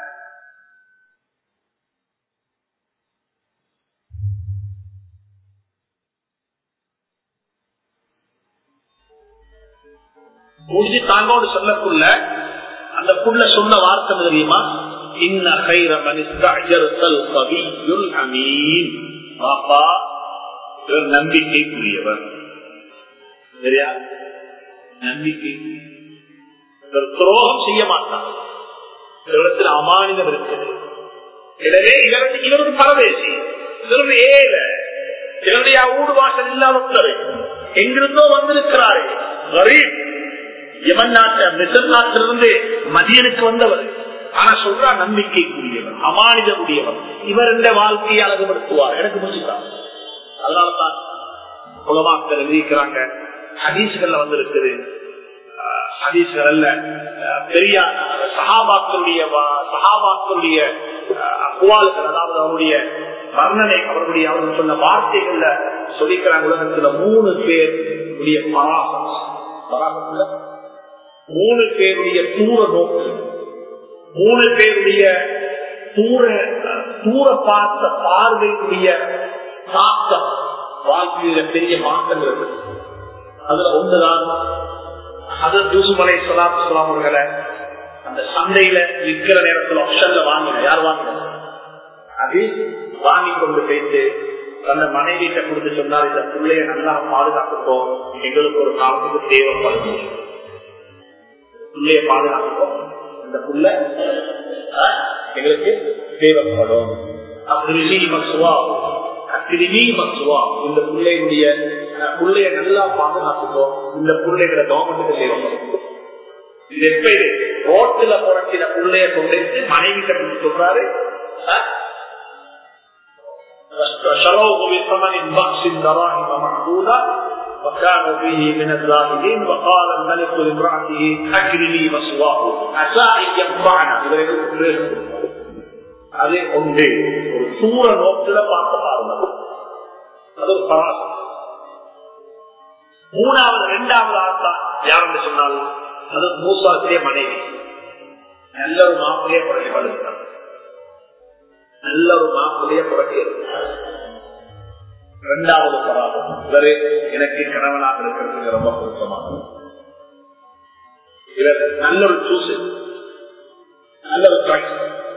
முடிஞ்சுட்டாங்கன்னு சொல்லக்குள்ள அந்த புள்ள சொன்ன வார்த்தை தெரியுமா இன்ன கைர மனிஸ்தல் கவியுல் அமீன் பாப்பா இவர் நம்பிக்கைக்குரியவர் சரியா நம்பிக்கை இவர் துரோகம் செய்ய மாட்டார் இவரிடத்தில் அமானிதம் இருக்குது எனவே இவருக்கு இவருக்கு பரதேசி இவருக்கு ஏல இவருடைய ஊடு வாசல் இல்லாதவர் எங்கிருந்தோ வந்திருக்கிறாரு கரீப் யமன் நாட்டு மிசர் நாட்டிலிருந்து மதியனுக்கு வந்தவர் ஆனா சொல்றா நம்பிக்கைக்குரியவர் அமானிதமுடையவர் இவர் இந்த வாழ்க்கையை அழகுபடுத்துவார் எனக்கு முடிச்சுதான் அதனாலதான் குலமாக்கள் எழுதிக்கிறாங்க ஹதீஸ்கள்ல வந்திருக்குது ஹதீஸ்கள் அல்ல பெரிய சகாபாக்களுடைய சகாபாக்களுடைய அக்குவால்கள் அதாவது அவருடைய வர்ணனை அவர்களுடைய அவர்கள் சொன்ன வார்த்தைகள்ல சொல்லிக்கிறாங்க உலகத்துல மூணு பேர் பராசம் பராசத்துல மூணு பேருடைய தூர நோக்கு மூணு பேருடைய தூர தூர பார்த்த பார்வையுடைய தாக்கம் வாழ்க்கையில பெரிய மாற்றங்கள் இருக்கு அதுல ஒன்றுதான் அதர் யூசுமலை சொலாம் சொலாம் அவர்களை அந்த சந்தையில விற்கிற நேரத்தில் ஆப்ஷன்ல வாங்கின யார் வாங்கின அது வாங்கி கொண்டு போயிட்டு தன்னை மனைவிட்ட கொடுத்து சொன்னார் இந்த பிள்ளைய நல்லா பாதுகாக்கப்போம் எங்களுக்கு ஒரு காலத்துக்கு தேவைப்படும் பிள்ளைய பாதுகாக்கப்போம் இந்த புள்ள எங்களுக்கு தேவைப்படும் அக்கிருமி மசுவா அக்கிருமி மசுவா இந்த பிள்ளையுடைய பிள்ளைய நல்லா பாதுகாத்துப்போம் இந்த பிள்ளைகளை கவர்மெண்ட்டுக்கு தேவைப்படும் இது எப்ப இது ரோட்டுல புரட்டின பிள்ளைய கொண்டு மனைவி கட்டி சொல்றாரு شروه بثمن بخس دراهم معدودة وكانوا فيه من الزاهدين وقال الملك لامرأته أكرمي مسواه عسى أن ينفعنا அதே ஒன்று ஒரு சூர நோக்கில பார்க்க பாருங்க அது ஒரு பராசம் மூணாவது இரண்டாவது ஆத்தா யாருன்னு சொன்னால் அது மூசாசிய மனைவி நல்ல ஒரு மாப்பிளைய புரட்டி படுக்கிறார் நல்ல ஒரு மாப்பிளைய புரட்டி இருக்கிறார் இரண்டாவது பராதம் இவரு எனக்கு கணவனாக இருக்கிறதுக்கு ரொம்ப பொருத்தமாக இவர் நல்ல ஒரு சூசு நல்ல ஒரு சாய்ஸ்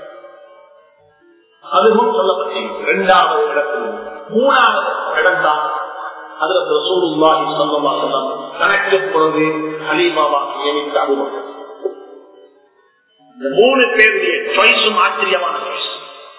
அதுவும் சொல்லப்பட்டு இரண்டாவது இடத்தில் மூணாவது இடம் தான் அதுல ரசூலுல்லாஹி ஸல்லல்லாஹு அலைஹி வஸல்லம் தனக்கு பிறகு ஹலீமாவா நியமித்த அபூபக்கர் இந்த மூணு பேருடைய சாய்ஸும் ஆச்சரியமான சாய்ஸ்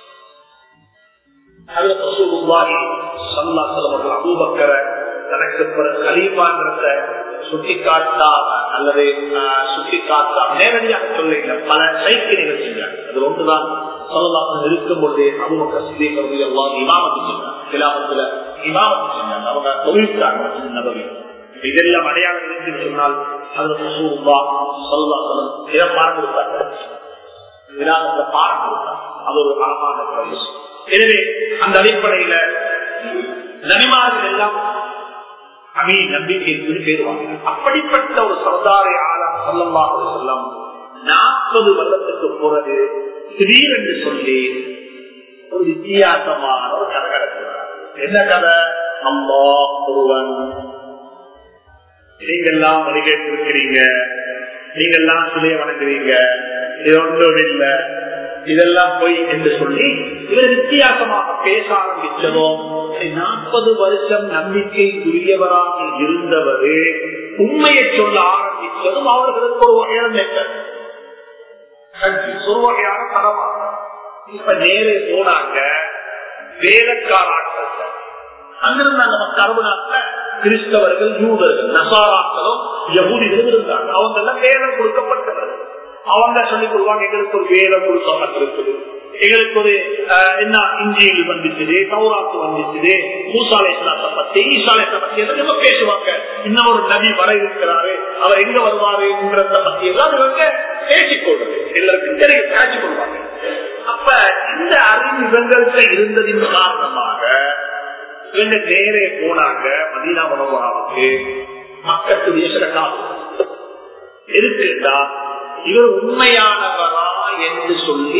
அதுல ரசூலுல்லாஹி ஸல்லல்லாஹு அலைஹி வஸல்லம் அபூபக்கரை தனக்கு பிறகு கலீஃபான்றத சுட்டி காட்டாம அல்லது சுட்டி காட்டாம நேரடியாக சொல்ல பல சைக்கிள்கள் செஞ்சாங்க அது ஒன்றுதான் சொல்லலாம் இருக்கும் பொழுது அபுபக்கர் சிதேக்கருடைய எல்லாம் இமாமத்து செஞ்சாங்க கிலாமத்துல இமாமத்து செஞ்சாங்க அவங்க தொழிற்சாங்க நபவி இதெல்லாம் அடையாளம் இருக்குன்னு சொன்னால் அது ரசூலுல்லா சொல்லா சொல்லம் இதை பாடம் கொடுத்தாங்க விழாவத்துல பாடம் கொடுத்தாங்க அது ஒரு அழகான பிரதேசம் எனவே அந்த அடிப்படையில நபிமார்கள் எல்லாம் அமீ நம்பிக்கை பேருவாங்க அப்படிப்பட்ட ஒரு சர்தாரை ஆளம் சொல்லமாக செல்லம் நாற்பது வருடத்துக்கு பிறகு திடீரென்று சொல்லி ஒரு வித்தியாசமான ஒரு கதை கிடக்கிறார் என்ன கதை அம்மா ஒருவன் நீங்கெல்லாம் வழிகேட்டு இருக்கிறீங்க நீங்கெல்லாம் சிலைய வணங்குறீங்க இது ஒன்றும் இல்லை இதெல்லாம் போய் என்று சொல்லி இவர் வித்தியாசமாக பேச ஆரம்பிச்சதும் நாற்பது வருஷம் நம்பிக்கைக்குரியவராக இருந்தவரு உண்மையை சொல்ல ஆரம்பித்ததும் அவர்களுக்கு ஒரு வகையான நெட்டர் ஒரு வகையான தரமா இப்ப நேரே போனாங்க வேலைக்காராட்கள் அங்கிருந்தாங்க நம்ம அரபு நாட்டுல கிறிஸ்தவர்கள் யூதர்கள் நசாராக்களும் யகுதிகளும் இருந்தாங்க அவங்க எல்லாம் வேலை கொடுக்கப்பட்டவர்கள் அவங்க சொல்லிக் கொள்வாங்க எங்களுக்கு ஒரு வேலை கொடுக்கப்பட்டிருக்குது எங்களுக்கு ஒரு என்ன இஞ்சியில் வந்துச்சுது கௌராத்து வந்துச்சுது மூசாலேசனத்தை பத்தி ஈசாலேசனை பத்தி எல்லாம் இவங்க பேசுவாங்க இன்னும் ஒரு நபி வர இருக்கிறாரு அவர் எங்க வருவாருன்றத பத்தி எல்லாம் இவங்க பேசிக்கொள்றது எல்லாருக்கும் தெரியும் பேசிக் கொள்வாங்க அப்ப இந்த அறிவு இவங்கள்ட்ட இருந்ததின் காரணமாக இவங்க நேரே போனாங்க மதீனா உணவாவுக்கு மக்களுடைய சில காலம் இருக்குதா இவர் உண்மையானவரா என்று சொல்லி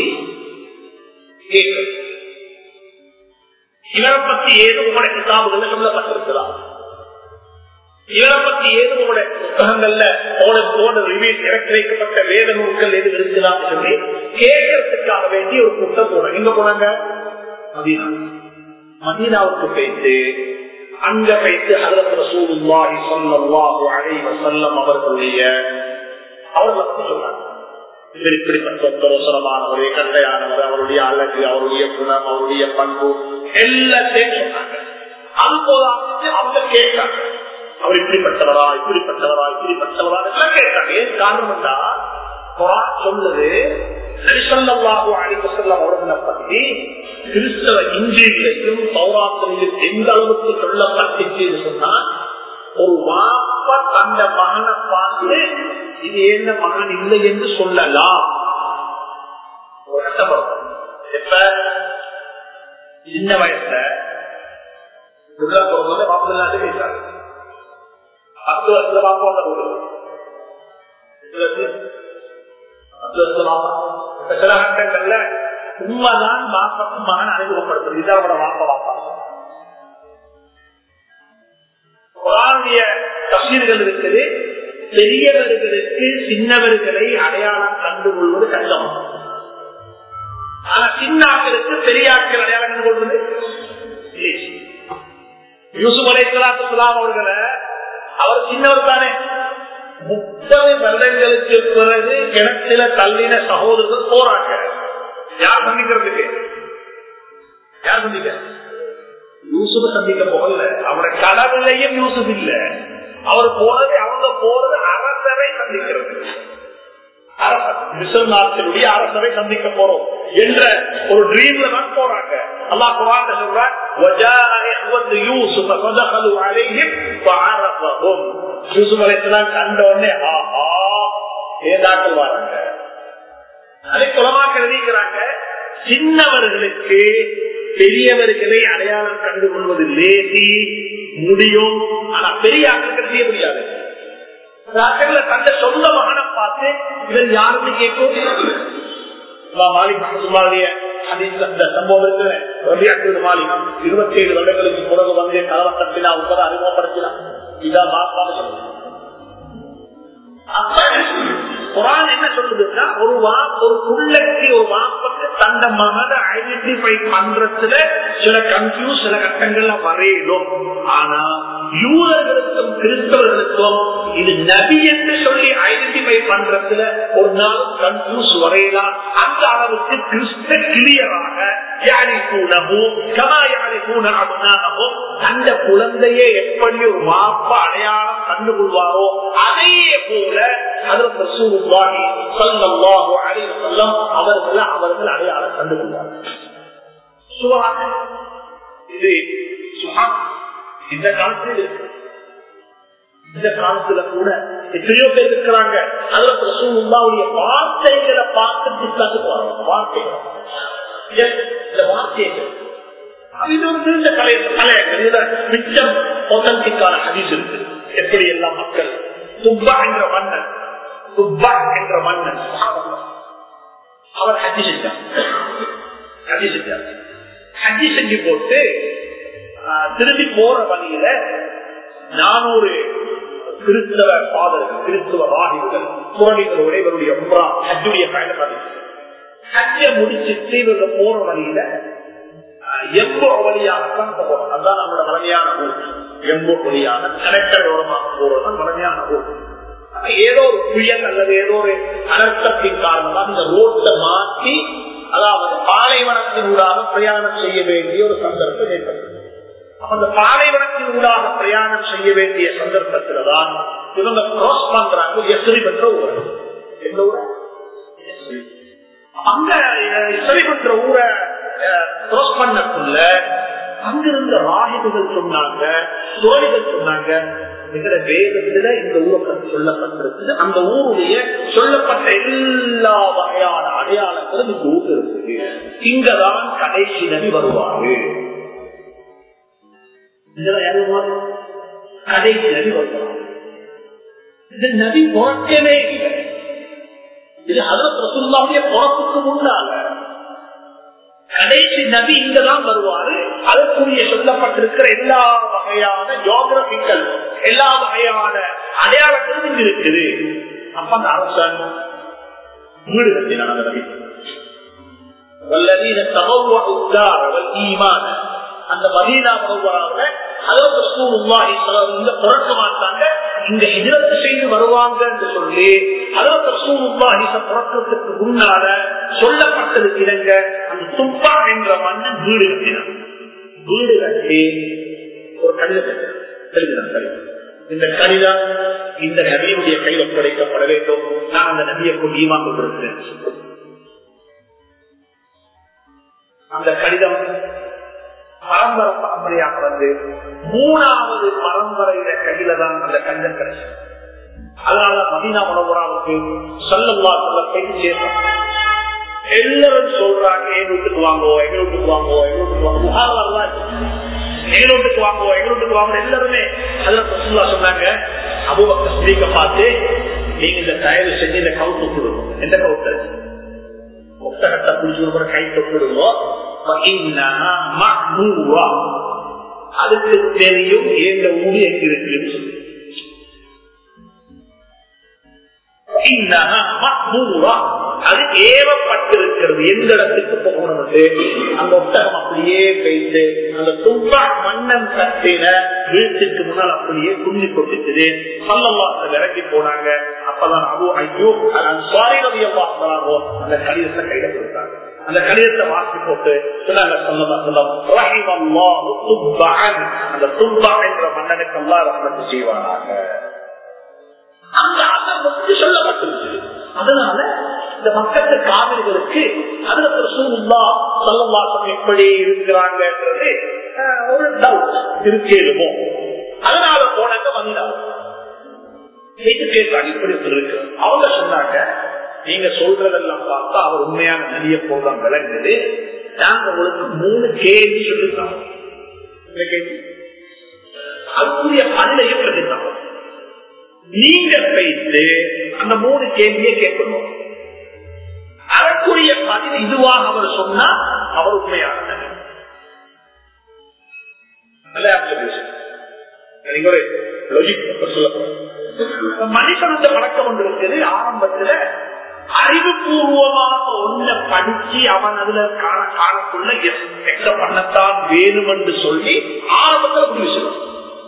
இவரை பத்தி ஏதும் உங்களுடைய கிதாபுகள்ல சொல்லப்பட்டிருக்கிறார் இவரை பத்தி ஏதும் உங்களுடைய புத்தகங்கள்ல போன ரிவீஸ் இறக்கி வைக்கப்பட்ட வேத நூல்கள் எது இருக்கிறான்னு சொல்லி கேட்கறதுக்காக வேண்டி ஒரு புத்தகம் போனாங்க எங்க போனாங்க மதீனா மதீனாவுக்கு போயிட்டு அங்க போயிட்டு ஹதரத் ரசூலுல்லாஹி ஸல்லல்லாஹு அலைஹி வஸல்லம் அவர்களுடைய அவர்களை பத்தி சொன்னாங்க இவர் இப்படிப்பட்ட அவசரமானவர் கட்டையானவர் அவருடைய அழகு அவருடைய குணம் அவருடைய பண்பு எல்லாத்தையும் சொன்னாங்க அது போதாது அவங்க கேட்டாங்க அவர் இப்படிப்பட்டவரா இப்படிப்பட்டவரா இப்படிப்பட்டவரா எல்லாம் கேட்டாங்க ஏன் காரணம் தான் சொல்லுது நரிசல்லாஹு அலிவசல்லம் அவர்களை பற்றி கிறிஸ்தவ இந்தியிலையும் சௌராத்திரியும் எந்த அளவுக்கு சொல்லப்பட்டுச்சு சொன்னா ஒரு வாப்ப தந்த மகனை பார்த்து இது என்ன மகன் இல்லை என்று சொல்லலாம் எப்ப சின்ன வயசுல வாப்பலாட்டு பேசாங்க பத்து வருஷத்துல வாப்பா போது சில கட்டங்கள்ல உண்மைதான் வாப்பக்கு மகன் அறிமுகப்படுத்துறது இதான் அவரோட வாப்ப வாப்பா குரானுடைய தப்சீர்கள் இருக்குது பெரியவர்களுக்கு சின்னவர்களை அடையாளம் கண்டுகொள்வது கஷ்டம் ஆனா சின்னாக்களுக்கு பெரியாட்கள் அடையாளம் கண்டு கொள்வது யூசுப் அலைசலாத்து சுலாம் அவர்களை அவர் சின்னவர் தானே முப்பது வருடங்களுக்கு பிறகு கிணத்தில தள்ளின சகோதரர்கள் போறாங்க யார் சந்திக்கிறதுக்கு யார் சந்திக்க யூசுப் சந்திக்க போகல அவரோட கடவுளையும் யூசுப் இல்ல அவர் போனது அவங்க போறது அரசரை சந்திக்கிறது மிசல் நாட்டினுடைய அரசரை சந்திக்க போறோம் என்ற ஒரு ட்ரீம்ல தான் போறாங்க அல்லா குரான் சொல்றான் யூசுப் அலைசலாம் கண்ட உடனே ஆஹா ஏதாக்கள் வராங்க அதை குலமாக்க எழுதிக்கிறாங்க சின்னவர்களுக்கு பெரியவர்களை அடையாளம் கண்டு கொள்வது லேசி முடியும் ஆனா பெரிய ஆட்கள் செய்ய முடியாது தந்த சொந்த மகனை பார்த்து இவர் யாருன்னு கேட்கும் இருபத்தி ஏழு வருடங்களுக்கு பிறகு வந்து கலவரத்தினா உங்களை அறிமுகப்படுத்தினா இதான் மாப்பான்னு சொல்லுங்க குரான் என்ன சொல்லுதுன்னா ஒரு வா ஒரு பிள்ளைக்கு ஒரு வாப்பக்கு தந்த மகனை ஐடென்டிஃபை பண்றதுல சில கன்ஃபியூஸ் சில கட்டங்கள்ல வரையிடும் ஆனா யூதர்களுக்கும் கிறிஸ்தவர்களுக்கும் இது நபி என்று சொல்லி ஐடென்டிஃபை பண்றதுல ஒரு நாள் கன்ஃபியூஸ் வரையலாம் அந்த அளவுக்கு கிறிஸ்த கிளியராக அந்த குழந்தையை எப்படி ஒரு வாப்ப அடையாளம் கண்டுகொள்வாரோ அதே போல அவர்கள் அவர்கள் அடையாளம் கண்டுகொள்வார்கள் இது இந்த காலத்தில் இந்த காலத்துல கூட எத்தனையோ பேர் இருக்கிறாங்க அதுல பிரசூல்லாவுடைய வார்த்தைகளை பார்த்து இஸ்லாத்துக்கு வரும் வார்த்தைகள் இந்த வார்த்தைகள் இது வந்து இந்த கலை கலையங்கள் இதுல மிச்சம் ஒத்தன்டிக்கான ஹதீஸ் இருக்கு எப்படி எல்லாம் மக்கள் துப்பா என்ற மன்னன் துப்பா என்ற மன்னன் அவர் ஹஜ்ஜி செஞ்சார் ஹஜ்ஜி செஞ்சார் ஹஜ்ஜி செஞ்சு போட்டு திரும்பி போற வழியில நானூறு கிறிஸ்தவ பாதர்கள் கிறிஸ்தவ ராகிகள் புரணிகளோட இவருடைய ஹஜ்ஜுடைய பயணம் ஹஜ்ஜ முடிச்சுட்டு இவங்க போற வழியில எம்போ வழியாகத்தான் போகணும் அதுதான் நம்மளோட வளமையான ஊர் எம்போ வழியாக கலெக்டர் ஓரமாக போறதுதான் வளமையான ஊர் ஏதோ ஒரு புயல் அல்லது ஏதோ ஒரு அனர்த்தத்தின் காரணமாக இந்த ரோட்டை மாற்றி அதாவது பாலைவனத்தின் ஊடாக பிரயாணம் செய்ய வேண்டிய ஒரு சந்தர்ப்பம் ஏற்பட்டது அந்த பாலைவனத்தின் ஊடாக பிரயாணம் செய்ய வேண்டிய சந்தர்ப்பத்தில் தான் இவங்க கிராஸ் பண்றாங்க எஸ்ரி பெற்ற ஊர் எந்த ஊர் அங்க எஸ்ரி பெற்ற ஊரை கிராஸ் பண்ணக்குள்ள அங்கிருந்த ராகிதுகள் சொன்னாங்க துறவிகள் சொன்னாங்க எங்கட வேதத்துல இந்த ஊரை சொல்லப்பட்டிருக்குது அந்த ஊருடைய சொல்லப்பட்ட எல்லா வகையான அடையாளங்களும் இந்த ஊர் இருக்குது இங்கதான் கடைசி நபி வருவாரு கடைசி நபி வருவாரு இது நபி பிறக்கவே இல்லை இது அதற்கு ரசூல்லாவுடைய பிறப்புக்கு முன்னால கடைசி நபி இங்கதான் வருவாரு அதற்குரிய சொல்லப்பட்டிருக்கிற எல்லா வகையான ஜியோகிரபிக்கல் எல்லா வகையான அடையாளங்களும் இங்க இருக்குது அப்ப அந்த அரசன் வீடு கட்டினான் அந்த நபி والذين تبوأوا الدار والإيمان அந்த மதீனா முகவராக அதாவது ரசூலுல்லாஹி இங்க பிறக்க மாட்டாங்க இங்க ஹிஜரத்து செய்து வருவாங்க என்று சொல்லி அதாவது ரசூலுல்லாஹி பிறக்கிறதுக்கு முன்னால சொல்லப்பட்டதுக்கு இணங்க அந்த துப்பா என்ற மன்னன் வீடு கட்டினான் வீடு கட்டி ஒரு கடிதம் எழுதினான் கடிதம் இந்த கடிதம் இந்த நபியுடைய கையில் ஒப்படைக்கப்பட வேண்டும் நான் அந்த நபியை கொண்டு ஈமா கொண்டிருக்கிறேன் அந்த கடிதம் பரம்பரை பரம்பரையாக வந்து மூணாவது பரம்பரையில கையில தான் அந்த கஞ்சம் கிடைச்சது அதனால மதீனா மனோபராவுக்கு சொல்லல்லா சொல்ல கைது சேர்ந்தோம் எல்லாரும் சொல்றாங்க எங்க வீட்டுக்கு வாங்கோ எங்க வீட்டுக்கு வாங்கோ எங்க வீட்டுக்கு வாங்க புகார் வரலாம் எங்க வீட்டுக்கு வாங்கோ எங்க வீட்டுக்கு வாங்க எல்லாருமே அதுல ரசூல்லா சொன்னாங்க அபுபக்க ஸ்பீக்க பார்த்து நீங்க இந்த தயவு செஞ்சு இந்த கவுத்து கொடுக்கும் எந்த கவுத்து ஒட்டகத்தை குடிச்சு கை தொட்டுடுவோம் அதுக்கு தெரியும் எந்த ஊடி எங்க இருக்குன்னு சொல்லி அது ஏவப்பட்டிருக்கிறது எந்த இடத்துக்கு போகணும் அந்த ஒட்டகம் அப்படியே வைத்து அந்த தும்பா மன்னன் கட்டின வீட்டுக்கு முன்னால் அப்படியே குஞ்சு கொட்டுச்சு சல்லவாசல் இறக்கி போனாங்க அப்பதான் அபு ஐயோ சுவாரி ரவியம்மாங்கோ அந்த கடிதத்தை கையில கொடுத்தாங்க அந்த கடிதத்தை வாசி போட்டு அந்த தும்பா என்ற மன்னனுக்கு எல்லாம் ரமத்து செய்வானாக அந்த அதற்கு சொல்லப்பட்டிருக்கு அதனால இந்த மக்கத்து காவிரிகளுக்கு அதுல சூழ்நிலா சொல்லவாசம் எப்படி இருக்கிறாங்கன்றது ஒரு டவுட் இருக்கேலுமோ அதனால போனாங்க வந்தாங்க கேட்காங்க இப்படி இருக்கு அவங்க சொன்னாங்க நீங்க சொல்றதெல்லாம் பார்த்தா அவர் உண்மையான நதிய போதான் விளங்குது நாங்க உங்களுக்கு மூணு கேள்வி சொல்லிருக்கோம் அதுக்குரிய பதிலையும் சொல்லிருக்கோம் நீங்க வைத்து அந்த மூணு கேள்வியை கேட்கணும் அதற்குரிய பதில் இதுவாக அவர் சொன்னா அவர் உண்மையான நபி மனுஷன் அந்த வழக்கம் ஒன்று இருக்குது ஆரம்பத்துல அறிவுபூர்வமாக ஒன்ன படிச்சு அவன் அதுல காண காணக்குள்ள எக்ஸ பண்ணத்தான் வேணும் என்று சொல்லி ஆரம்பத்தில் முடிவு செய்வான்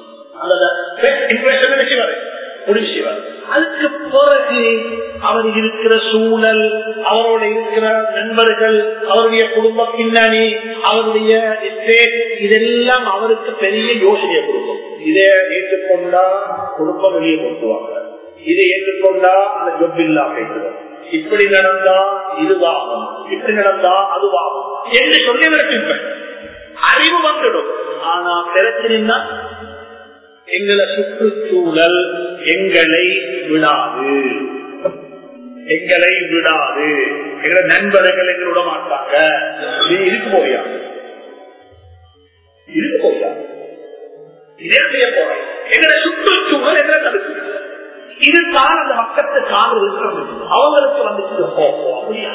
முடிவு செய்வார் அதுக்கு பிறகு அவர் இருக்கிற சூழல் அவரோட இருக்கிற நண்பர்கள் அவருடைய குடும்ப பின்னணி அவருடைய இதெல்லாம் அவருக்கு பெரிய யோசனையை கொடுக்கும் இதை ஏற்றுக்கொண்டா குடும்பம் வெளியே கொடுத்துவாங்க இதை ஏற்றுக்கொண்டா அந்த ஜொப் இல்லா போயிடுவோம் இப்படி நடந்தா இதுவாகும் இப்படி நடந்தா அதுவாகும் என்று சொல்லி இருப்பேன் அறிவு வந்துடும் ஆனா பிரச்சனைன்னா எங்களை சுற்றுச்சூழல் எங்களை விடாது எங்களை விடாது எங்களை நண்பர்கள் எங்களை விட மாட்டாங்க நீ இருக்கு போறியா இருக்கு போறியா இதே செய்ய போறேன் எங்களை சுற்றுச்சூழல் எங்களை தடுக்குது இதுதான் அந்த மக்கத்து காதல் இருக்கிறது அவங்களுக்கு வந்துட்டு போகும் அப்படியா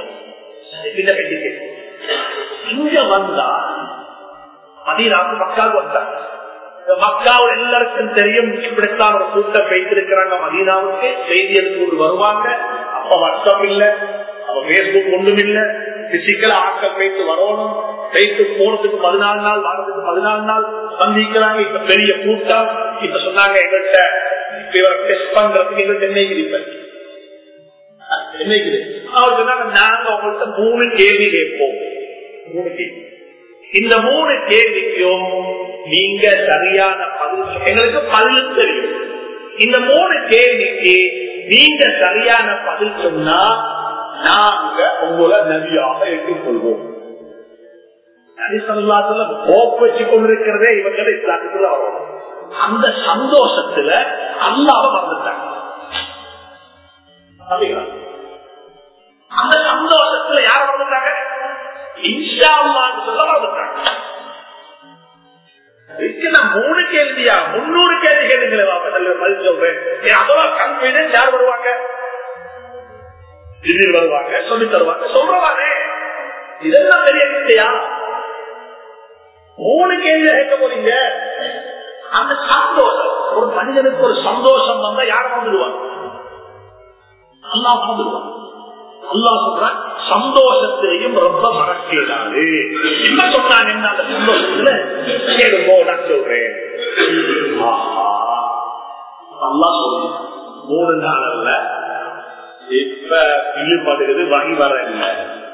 இங்க வந்தா மதியனாக்கு மக்கள் வந்தாங்க மக்காவில் எல்லாருக்கும் தெரியும் இப்படித்தான் ஒரு கூட்டம் வைத்திருக்கிறாங்க மதீனாவுக்கு செய்தி எடுத்து வருவாங்க அப்ப வாட்ஸ்அப் இல்ல அப்ப பேஸ்புக் ஒன்றும் இல்ல பிசிக்கலா ஆட்கள் வைத்து வரணும் கைக்கு போனதுக்கு பதினாலு நாள் வாரத்துக்கு பதினாலு நாள் சந்திக்கிறாங்க இப்ப பெரிய கூட்டம் இப்ப சொன்னாங்க எங்கள்கிட்ட இப்ப இவரை டெஸ்ட் பண்றதுக்கு எங்கள்கிட்ட என்ன இருப்பேன் அவர் சொன்னாங்க நாங்க உங்கள்கிட்ட மூணு கேள்வி கேட்போம் மூணு கேள்வி இந்த மூணு கேள்விக்கும் நீங்க சரியான பதில் எங்களுக்கு பதில் தெரியும் இந்த மூணு கேள்விக்கு நீங்க சரியான பதில் சொன்னா நாங்க உங்களை நபியாக ஏற்றுக்கொள்வோம் நபிசல்லாத்துல போக்கு வச்சு கொண்டிருக்கிறதே இவங்க இஸ்லாத்துக்குள்ள வரும் அந்த சந்தோஷத்துல அல்லாம வந்துட்டாங்க அந்த சந்தோஷத்துல யார் வந்துட்டாங்க இன்ஷா அல்லான்னு சொல்ல வந்துட்டாங்க மூணு கேள்வியா முன்னூறு கேள்வி கேளுங்களேன் பதில் சொல்றேன் அதெல்லாம் கன்ஃபிடன்ஸ் யார் வருவாங்க திடீர் வருவாங்க சொல்லி தருவாங்க சொல்றவானே இதெல்லாம் பெரிய இல்லையா மூணு கேள்வி கேட்க போறீங்க அந்த சந்தோஷம் ஒரு மனிதனுக்கு ஒரு சந்தோஷம் வந்தா யார் வந்துடுவாங்க அல்லா வந்துடுவாங்க அல்லா சொல்றான் சந்தோஷத்திலையும் ரொம்ப மறக்கிறாரு என்ன சொன்னாங்க என்ன அந்த சந்தோஷத்துல கேளுங்கோ நான் சொல்றேன் அல்லா சொல்லு மூணு நாள் அல்ல இப்ப இழுபடுகிறது வகை வர இல்லை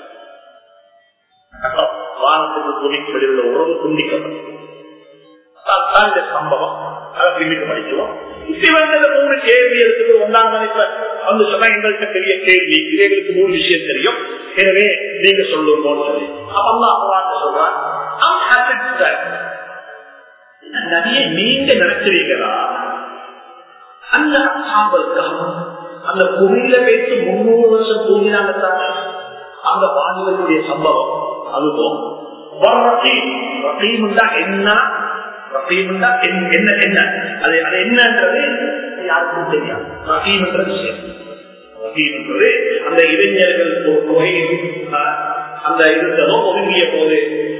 வானத்துக்கு துணிக்கப்படுகிற உறவு துண்டிக்கப்படும் இந்த சம்பவம் அதை பின்னுக்கு படிக்கிறோம் இவங்க மூணு கேள்வி எடுத்துட்டு ஒன்றாம் இப்ப வந்து சொன்னா எங்கள்கிட்ட பெரிய கேள்வி இது எங்களுக்கு மூணு விஷயம் தெரியும் எனவே நீங்க சொல்லுவோம் சொல்லி அப்பெல்லாம் அம்மாட்ட சொல்றான் நிறைய நீங்க நினைச்சிருக்கிறா அந்த சாம்பலுக்காக அந்த குகையில வைத்து முன்னூறு வருஷம் தூங்கினாங்க தானே அந்த வானிலுடைய சம்பவம் அதுவும் என்ன என்ன என்ன அது அது என்னன்றது யாருக்கும் தெரியாது ரஹீம் என்ற விஷயம் ரஹீம் என்பது அந்த இளைஞர்கள் தொகை அந்த இருந்ததோ ஒதுங்கிய போது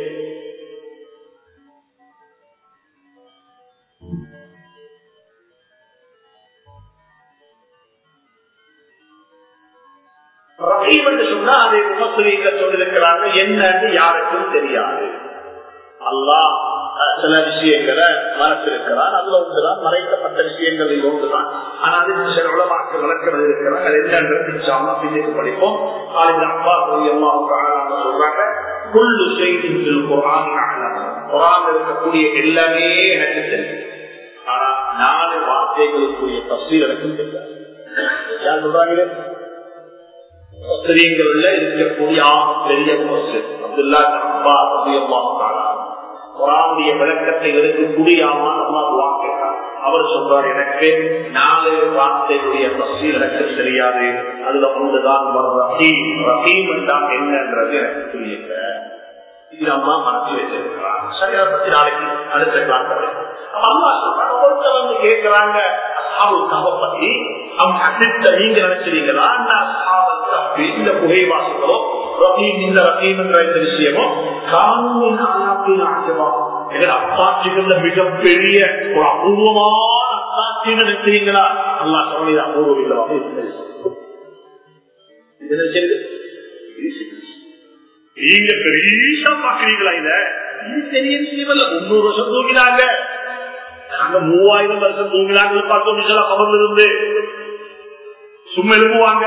ரஹீம் என்று சொன்னா அதை உமசுவீங்க சொல்லிருக்கிறாங்க என்னன்னு யாருக்கும் தெரியாது அல்லாஹ் சில விஷயங்களை மறைச்சிருக்கிறார் அதுல ஒன்றுதான் மறைக்கப்பட்ட விஷயங்களில் ஒன்றுதான் ஆனா அது சில உலமாக்கு விளக்கம் இருக்கிறாங்க அது என்னன்றது பின்னுக்கு படிப்போம் காலையில் அப்பா சொல்றாங்க புல்லு செய்தி குரான் குரான் இருக்கக்கூடிய எல்லாமே எனக்கு தெரியும் ஆனா நாலு வார்த்தைகளுக்குரிய தஸ்வீர் எனக்கும் தெரியாது யார் சொல்றாங்களே முஸ்லீம்கள்ல இருக்கக்கூடிய பெரிய முஸ்லிம் அப்துல்லா அப்பா ரபியல்லாஹு தஆலா குரானுடைய விளக்கத்தை இருக்கக்கூடிய அல்லாஹ் கேட்டார் அவர் சொல்றார் எனக்கு நாலு வார்த்தைகளுடைய தஸ்வீர் எனக்கு தெரியாது அதுல ஒன்றுதான் ரஹீம் ரஹீம் என்றால் என்னன்றது எனக்கு புரியல இது அம்மா மனசு வச்சிருக்கிறார் சரி அதை பத்தி நாளைக்கு அடுத்த கிளாஸ் அம்மா சொல்றாங்க ஒருத்தர் வந்து கேட்கிறாங்க அசாவுக்காக பத்தி அவங்க அசித்த நீங்க நினைச்சிருக்கீங்களா இந்த புகைவாசிகளோ ரஹீம் இந்த ரஹீம் என்ற இந்த விஷயமோ காணொலி ஆயாத்தின் ஆஜவா எங்கள் அத்தாட்சிகள்ல மிகப்பெரிய ஒரு அபூர்வமான அத்தாட்சி நினைக்கிறீங்களா அல்லா சொல்லி அபூர்வம் இல்லவா நீங்க பெரிய பாக்குறீங்களா இத இது பெரிய விஷயம் இல்ல முன்னூறு வருஷம் தூங்கினாங்க நாங்க மூவாயிரம் வருஷம் தூங்கினாங்க பார்த்தோம் நிமிஷம் கவர்ல இருந்து சும்மா எழுப்புவாங்க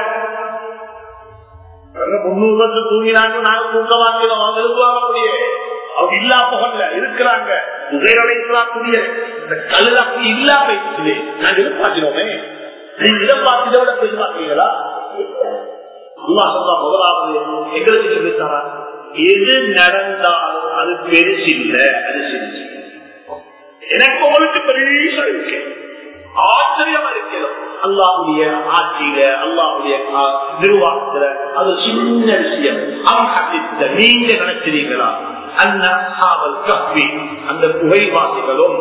முன்னூறு வருஷம் தூங்கினாங்க நாங்க தூங்க வாக்கிறோம் அவங்க எழுப்புவாங்க அப்படியே அவங்க இல்லா போகல இருக்கிறாங்க உதயக்கூடிய இந்த கல் அப்படி இல்லாம இருக்குது நாங்க எதிர்பார்க்கிறோமே நீங்க இதை பார்த்து விட பேசி பார்க்கிறீங்களா அல்லா சொன்னா முதலாவது எங்களுக்கு சொல்லித்தாரா எது நடந்தாலும் அது பெருசு இல்ல அது சிரிச்சு எனக்கு உங்களுக்கு பெரிய இருக்கு ஆச்சரியமா இருக்கிறோம் அல்லாவுடைய ஆட்சியில அல்லாவுடைய நிர்வாகத்துல அது சின்ன விஷயம் அவங்க நீங்க நினைச்சிருங்களா அந்த புகைவாசிகளும்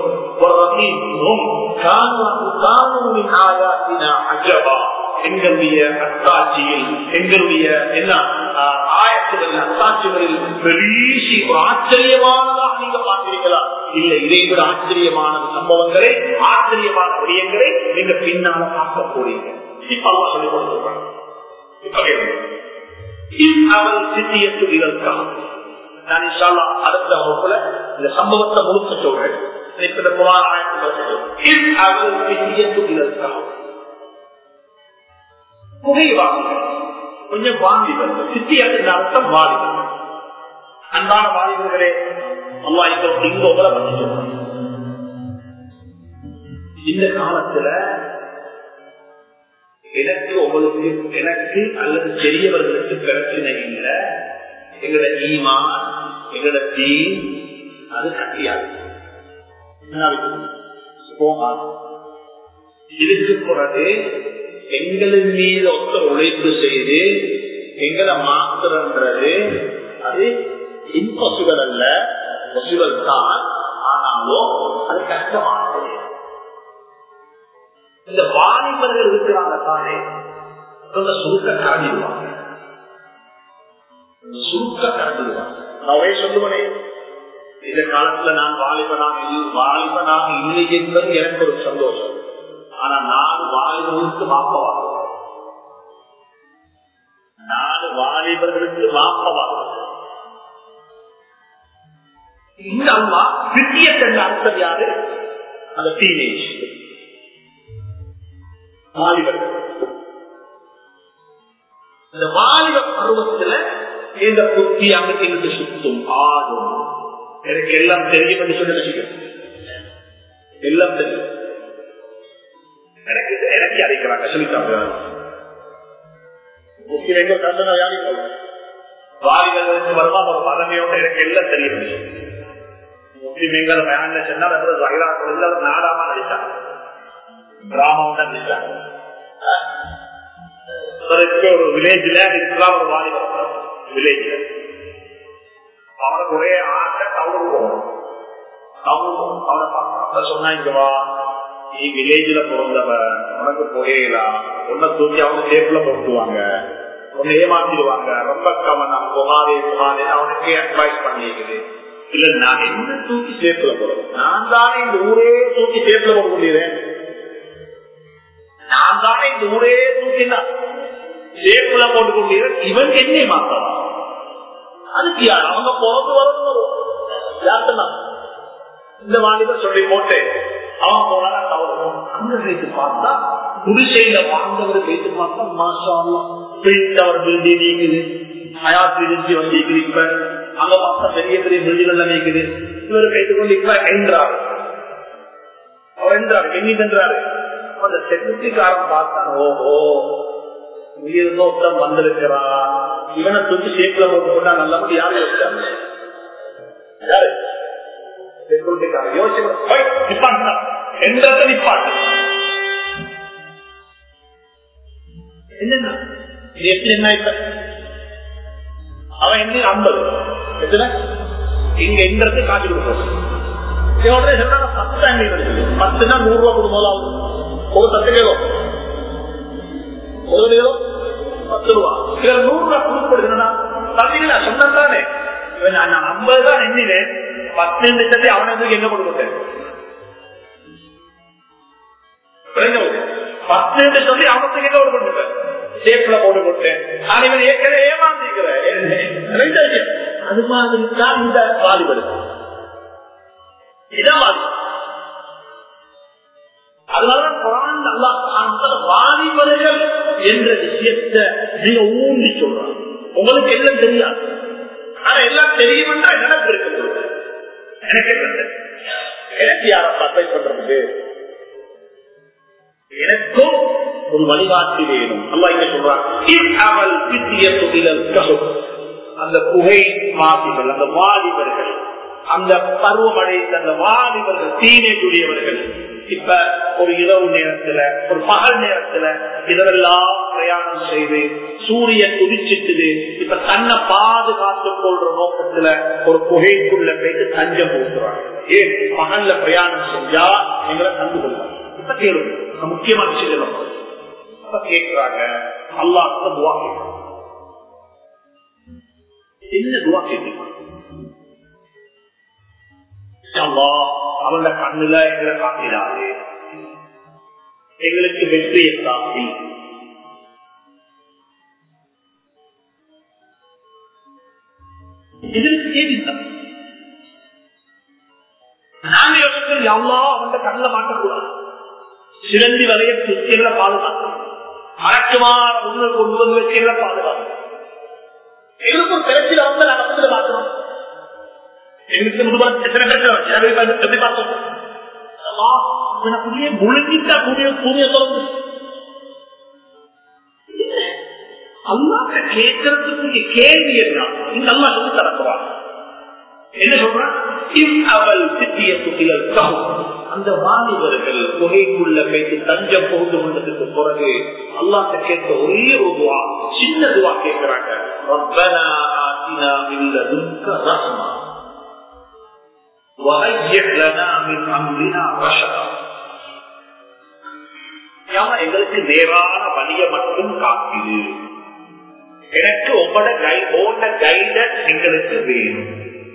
எங்களுடைய அத்தாட்சியில் எங்களுடைய என்ன ஆயத்துகள் அத்தாட்சிகளில் பெரிய ஒரு ஆச்சரியமானதாக நீங்க பார்க்கிறீங்களா இல்ல இதை விட ஆச்சரியமான சம்பவங்களை ஆச்சரியமான விடயங்களை நீங்க பின்னால பார்க்க போறீங்க இப்ப அல்லா சொல்லிக் கொடுத்துருக்காங்க அவள் சித்தியத்து இதற்காக நான் இன்ஷால்லா அடுத்த வகுப்புல இந்த சம்பவத்தை முழுக்க சொல்றேன் இப்ப இந்த குரான் ஆயத்தில் புகை வாங்குகள் கொஞ்சம் வாங்கிகள் சித்தியத்தின் அர்த்தம் வாலிபர் அன்பான வாலிபர்களே அம்மா இப்போ இங்க உங்களை பற்றி சொல்றேன் இந்த காலத்துல எனக்கு உங்களுக்கு எனக்கு அல்லது பெரியவர்களுக்கு பிரச்சனை இல்லை எங்களோட ஈமா எங்களோட தீ அது கட்டியாது இதுக்கு பிறகு எங்களின் மீது ஒத்த உழைப்பு செய்து எங்களை மாத்துறன்றது அது இம்பாசிபிள் அல்ல பாசிபிள் தான் ஆனாலும் அது கஷ்டமானது இந்த வாலிபர்கள் இருக்கிறாங்க தானே சுருக்க கலந்துடுவாங்க சுருக்க கலந்துடுவாங்க நான் சொல்லுவனே இந்த காலத்துல நான் வாலிபனாக வாலிபனாக இல்லை என்பது எனக்கு ஒரு சந்தோஷம் ஆனா நாலு வாலிபர்களுக்கு வாப்பவாக நாலு வாலிபர்களுக்கு வாப்பவாக இந்த அம்மா பிரிட்டியத் என்ற அர்த்தம் யாரு அந்த டீனேஜ் வாலிபர்கள் இந்த வாலிப பருவத்துல இந்த புத்தி அங்கிட்டு இங்கிட்டு சுத்தும் ஆடும் எனக்கு எல்லாம் தெரியும் என்று சொல்லி நினைக்கிறேன் எல்லாம் தெரியும் எனக்கு எனக்கு அழைக்கிறாங்க சொல்லிட்டாங்க முஸ்லிம்கள் கண்டன யாரும் வாலிபர்களுக்கு வருமா ஒரு பதமையோட எனக்கு எல்லாம் தெரியும் முஸ்லிம்கள் வேண்ட சொன்னால் அப்புறம் வயலா கொடுத்து நாடாம நடிச்சாங்க கிராமம் தான் நடிச்சாங்க ஒரு வில்லேஜ்ல இருக்கலாம் ஒரு வாலிபர் வில்லேஜ்ல அவனுக்கு ஒரே ஆசை டவுனுக்கு போகணும் டவுனுக்கு அவனை பார்க்க சொன்னா இங்க வா நீ வில்லேஜ்ல பிறந்தவன் உனக்கு போயலாம் உன்னை தூக்கி அவங்க சேஃப்ல போட்டுவாங்க உன்னை ஏமாத்திடுவாங்க ரொம்ப கவனம் புகாரே புகாரே அவனுக்கே அட்வைஸ் பண்ணிக்குது இல்ல நான் என்ன தூக்கி சேஃப்ல போறேன் நான் தானே இந்த ஊரே தூக்கி சேஃப்ல போட முடியுறேன் நான் தானே இந்த ஊரே தூக்கினா சேஃப்ல போட்டு கொண்டிருக்கிறேன் இவன் என்னை மாத்தலாம் அதுக்கு யார் அவங்க பிறந்து வரணும் யாருன்னா இந்த வாலிபர் சொல்லி போட்டு அவன் போனா தவறு அங்க வைத்து பார்த்தா குடிசையில வாழ்ந்தவர் வைத்து பார்த்தா மாசம் அவர் பில்டிங் நீக்குது ஹயாத் ஏஜென்சி வந்து இப்ப அங்க பார்த்தா பெரிய பெரிய பில்டிங் எல்லாம் நீக்குது இவர் வைத்துக் கொண்டு இப்ப என்றார் அவர் என்றார் எங்கின்றாரு அந்த செக்யூரிட்டிக்காரன் பார்த்தான் ஓஹோ இங்கிருந்தோ ஒருத்தன் வந்திருக்கிறான் இவனை தூக்கி சேஃப்ல போட்டு கொண்டா நல்லபடி யாரு யோசிச்சாங்க யாரு செக்யூரிட்டிக்காரன் யோசிச்சு நிப்பாட்டு என்றதை நிப்பாட்டு என்னன்னா இது எப்படி என்ன இப்ப அவன் என்ன ஐம்பது எத்தனை இங்க என்றது காட்சி கொடுப்போம் உடனே சொன்னாங்க பத்து அங்கே பத்துனா நூறு ரூபா கொடுக்கும் ஒரு பத்து கிலோ ஒரு கிலோ பத்து ரூபா இதுல நூறு ரூபா கொடுக்கப்படுதுன்னா பாத்தீங்களா சொன்னானே நான் ஐம்பது தான் எண்ணினேன் பத்து லட்சத்தை அவனுக்கு எங்க கொடுக்கட்டேன் பத்து சொல்லி அவனுக்கு எங்க கொடுக்கட்டேன் சேப்ல போட்டு கொடுத்தேன் நான் இவன் ஏற்கனவே ஏமாந்திருக்கிறேன் அது மாதிரி தான் இந்த வாலிபர் இதான் வாலிபர் அதனாலதான் குரான் அல்லா வாலிபர்கள் என்ற விஷயத்தை நீங்க ஊண்டி சொல்றாங்க உங்களுக்கு எல்லாம் தெரியாது ஆனா எல்லாம் தெரியும் என்றால் எனக்கு இருக்கு எனக்கு என்ன எனக்கு யார அட்வைஸ் பண்றதுக்கு எனக்கும் ஒரு வழிகாட்டி வேணும் அல்லா இங்க சொல்றாங்க அந்த புகை மாசிகள் அந்த வாலிபர்கள் அந்த பருவமடைந்த அந்த வாலிபர்கள் தீனேஜுடையவர்கள் இப்ப ஒரு இரவு நேரத்துல ஒரு பகல் நேரத்துல இதெல்லாம் பிரயாணம் செய்து சூரியன் குதிச்சிட்டுது இப்ப தன்னை பாதுகாத்துக் கொள்ற நோக்கத்துல ஒரு புகைக்குள்ள போயிட்டு தஞ்சம் போட்டுறாங்க ஏன் பகல்ல பிரயாணம் செஞ்சா எங்களை கண்டு கொள்வாங்க இப்ப கேளுங்க முக்கியமான விஷயம் இப்ப கேட்கிறாங்க அல்லாஹ் துவா என்ன துவா கேட்கிறாங்க அவன கண்ணுல எங்களை காட்டினாரு எங்களுக்கு வெற்றியை காட்டி இதற்கு தேவையில்லை நாங்க யோசிக்கிறது எவ்வளோ அவங்க கண்ணில் மாட்டக்கூடாது சிறந்தி வரைய கிறிஸ்டியன்ல பாதுகாக்கணும் மறக்குமாறு உள்ள கொண்டு வந்து வச்சு பாதுகாக்கணும் எங்களுக்கு ஒரு பிரச்சனை வந்து நாங்க வந்து பார்க்கணும் எங்களுக்கு முதல்ல எத்தனை பிரச்சனை எப்படி பார்த்தோம் எனக்குள்ளே முழுங்கிட்டா கூடிய கூடிய தொடர்ந்து அல்லாட்ட கேட்கறதுக்கு கேள்வி என்ன இந்த அல்லா சொல்லி தரக்குவாங்க என்ன சொல்றான் அவள் சித்திய சுத்திகள் அந்த வாலிபர்கள் குகைக்குள்ள போயிட்டு தஞ்சம் புகுந்து கொண்டதுக்கு பிறகு அல்லாட்ட கேட்க ஒரே ஒரு துவா சின்ன துவா கேட்கிறாங்க ரப்பனா ஆத்தினா மில்லதுன்க ரஹ்மா وهيئ لنا من امرنا رشدا எங்களுக்கு நேரான வழியை மட்டும் காப்பிடு எனக்கு உங்களோட கை ஓட்ட கைடன்ஸ் எங்களுக்கு வேணும்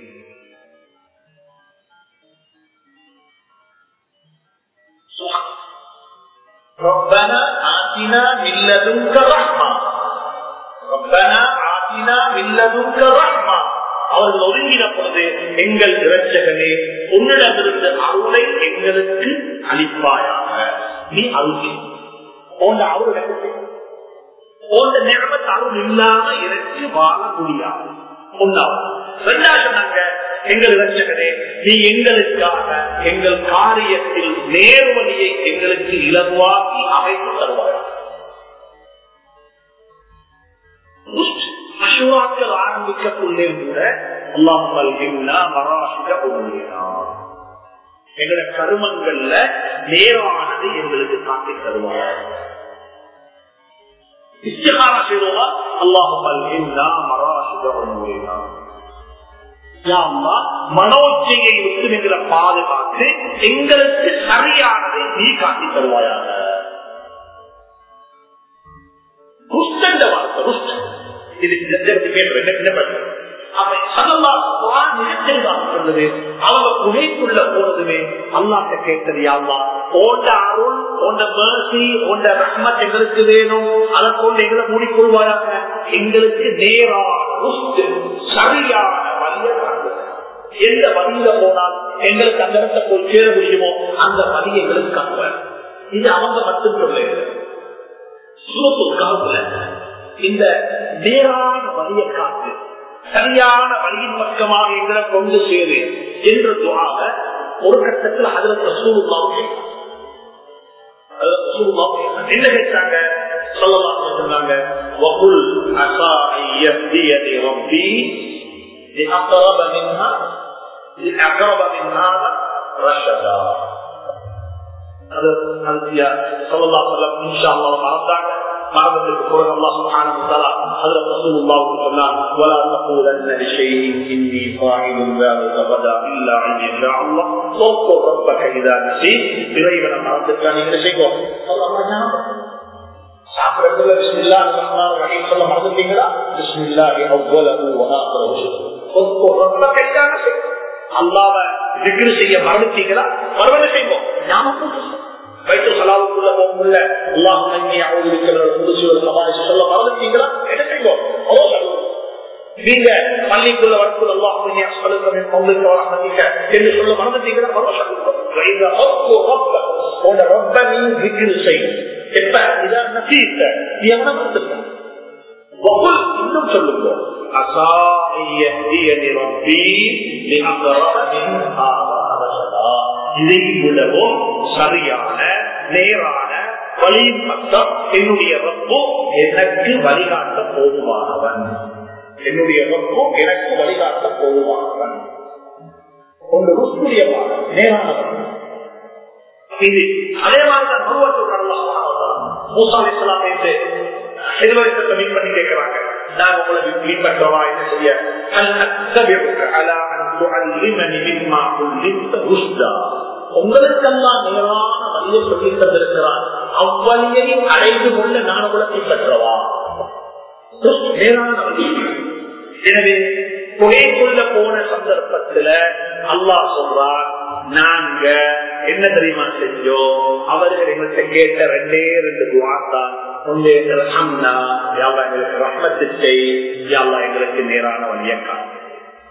ربنا آتنا من لدنك رحمة ربنا آتنا من لدنك رحمة அவர்கள் ஒதுங்கின பொழுது எங்கள் இரட்சகனே உன்னிடமிருந்து அருளை எங்களுக்கு அளிப்பாயாக நீ அருள் போன்ற அருள் போன்ற நேரமத்து அருள் இல்லாம எனக்கு வாழ முடியாது ஒன்றாவது ரெண்டாவது சொன்னாங்க எங்கள் இரட்சகனே நீ எங்களுக்காக எங்கள் காரியத்தில் நேர்வழியை எங்களுக்கு இலகுவாக்கி அமைத்து தருவாயா மஷூராக்கள் ஆரம்பிக்கக்குள்ளே கூட அல்லாமல் எங்களோட கருமங்கள்ல நேரானது எங்களுக்கு காட்டி தருவார் இஸ்திகாரா செய்வோமா அல்லாஹுமல் இன்னா மராசிக மனோச்சையை விட்டு எங்களை பாதுகாத்து எங்களுக்கு சரியானதை நீ காட்டி தருவாயாக ருஷ்டண்ட வார்த்தை ருஷ்டம் இது அவங்க குகைக்குள்ள போனதுமே அல்லாட்ட கேட்டது யாவா ஓண்ட அருள் ஓண்ட மேசி ஓண்ட ரஹ்மத் எங்களுக்கு வேணும் அதை கொண்டு எங்களை மூடிக்கொள்வாராங்க எங்களுக்கு நேரான சரியான வழியை எந்த வழியில போனால் எங்களுக்கு அந்த இடத்தை போய் சேர முடியுமோ அந்த வழி எங்களுக்கு காட்டுவார் இது அவங்க மட்டும் சொல்ல காலத்துல இந்த நேரான வழியை காத்து சரியான வழியின் பக்கமாக எங்களை கொண்டு சேரு என்று துவாக ஒரு கட்டத்தில் அதுல ரசூலுல்லாவுக்கு என்ன கேட்டாங்க சொல்லலாம் சொன்னாங்க வகுல் அசா ஐயத்தியதை ரப்பி لأقرب منها لأقرب من هذا رشدا هذا هذا صلى الله عليه وسلم إن شاء الله மறந்தாங்க மரணத்திற்கு பிறகு அல்லா சுப்ஹானஹு வ தஆலா ஹஜ்ரத் ரசூலுல்லாஹ் சொன்னார் ولا تقولن لشيء اني فاعل ذلك غدا الا ان يشاء الله واذكر ربك اذا نسيت இறைவனை மறந்துட்டா நீங்க செய்வோம் அல்லாஹ் ஞாபகம் சாப்பிடக்குள்ள பிஸ்மில்லா ரஹ்மான் ரஹீம் சொல்ல மறந்துட்டீங்களா பிஸ்மில்லாஹி அவ்வலஹு வ ஆகிரஹு واذكر ربك اذا نسيت அல்லாஹ்வ ذிக்ர் செய்ய மறந்துட்டீங்களா மறுபடியும் செய்வோம் ஞாபகம் வைத்து சலாவுக்குள்ள போகுள்ள அல்லாஹ் சொல்ல மறந்துட்டீங்களா என்ன செய்வோம் நீங்க பள்ளிக்குள்ள வரக்குள்ள அல்லாஹ் என்று சொல்ல மறந்துட்டீங்களா ரொம்ப நீ விக்கிரி செய்யும் எப்ப இதான் நசீத்த நீ எவன மறந்துட்ட இன்னும் சொல்லுங்க இதை விடவும் சரியான நேரான வழியின் பக்கம் என்னுடைய ரப்போ எனக்கு வழிகாட்ட போதுமானவன் என்னுடைய ரப்போ எனக்கு வழிகாட்ட போதுமானவன் ஒன்று ருஷ்குரியமான நேரானவன் இது அதே மாதிரிதான் பருவத்தில் கடலாம் மூசா இஸ்லாம் என்று எதிர்வரிசத்தை மீட் பண்ணி கேட்கிறாங்க நான் உங்களுக்கு பின்பற்றவா என்ன செய்ய உங்களுக்கெல்லாம் நேரான வழியை சொல்லி தந்திருக்கிறார் அவ்வழியை அடைந்து கொள்ள நான் உங்களை பின்பற்றவா நேரான வழி எனவே புகைக்குள்ள போன சந்தர்ப்பத்துல அல்லாஹ் சொல்றார் நாங்க என்ன தெரியுமா செஞ்சோம் அவர்கள் எங்களுக்கு கேட்ட ரெண்டே ரெண்டு துவாத்தான் ஒன்று எங்களுக்கு ரஹ்மத்து செய் யாவா எங்களுக்கு நேரான வழியை காட்டு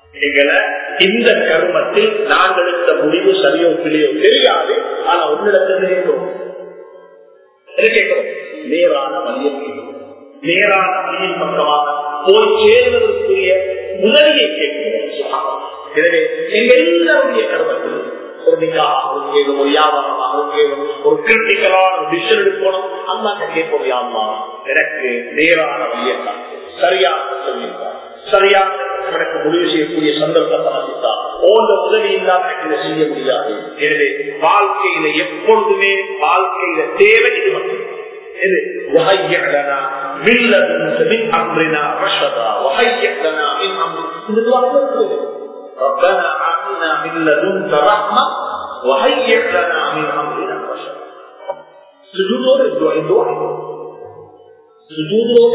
எங்களை இந்த கர்மத்தில் நாங்கள் எடுத்த முடிவு சரியோ பிள்ளையோ தெரியாது ஆனா உன்னிடத்தில் கேட்கிறோம் கேட்கிறோம் நேரான வழியை கேட்கிறோம் நேரான வழியின் பக்கமாக போய் சேர்வதற்குரிய உதவியை கேட்கிறோம் எனவே எங்க எல்லாருடைய கர்மத்தில் ஒரு நிக்காக கேட்கும் ஒரு வியாபாரமாக கேட்கும் ஒரு கிரிட்டிக்கலான ஒரு டிசிஷன் எடுக்கணும் அம்மா கேட்போம் யாமா எனக்கு நேரான வழியை சரியாக சொல்லியிருக்கார் சரியாக எனக்கு முடிவு செய்யக்கூடிய சந்தர்ப்பத்தை அமைத்தா ஓன்ற உதவி இல்லாம எனக்கு இதை செய்ய முடியாது எனவே வாழ்க்கையில எப்பொழுதுமே வாழ்க்கையில தேவை இது வந்து وهيئ لنا من لدنك من امرنا رشدا وهيئ لنا من امرنا ربنا آتنا من لدنك رحمة وهيئ لنا من أمرنا رشدا سجود الدعاء الدعاء سجود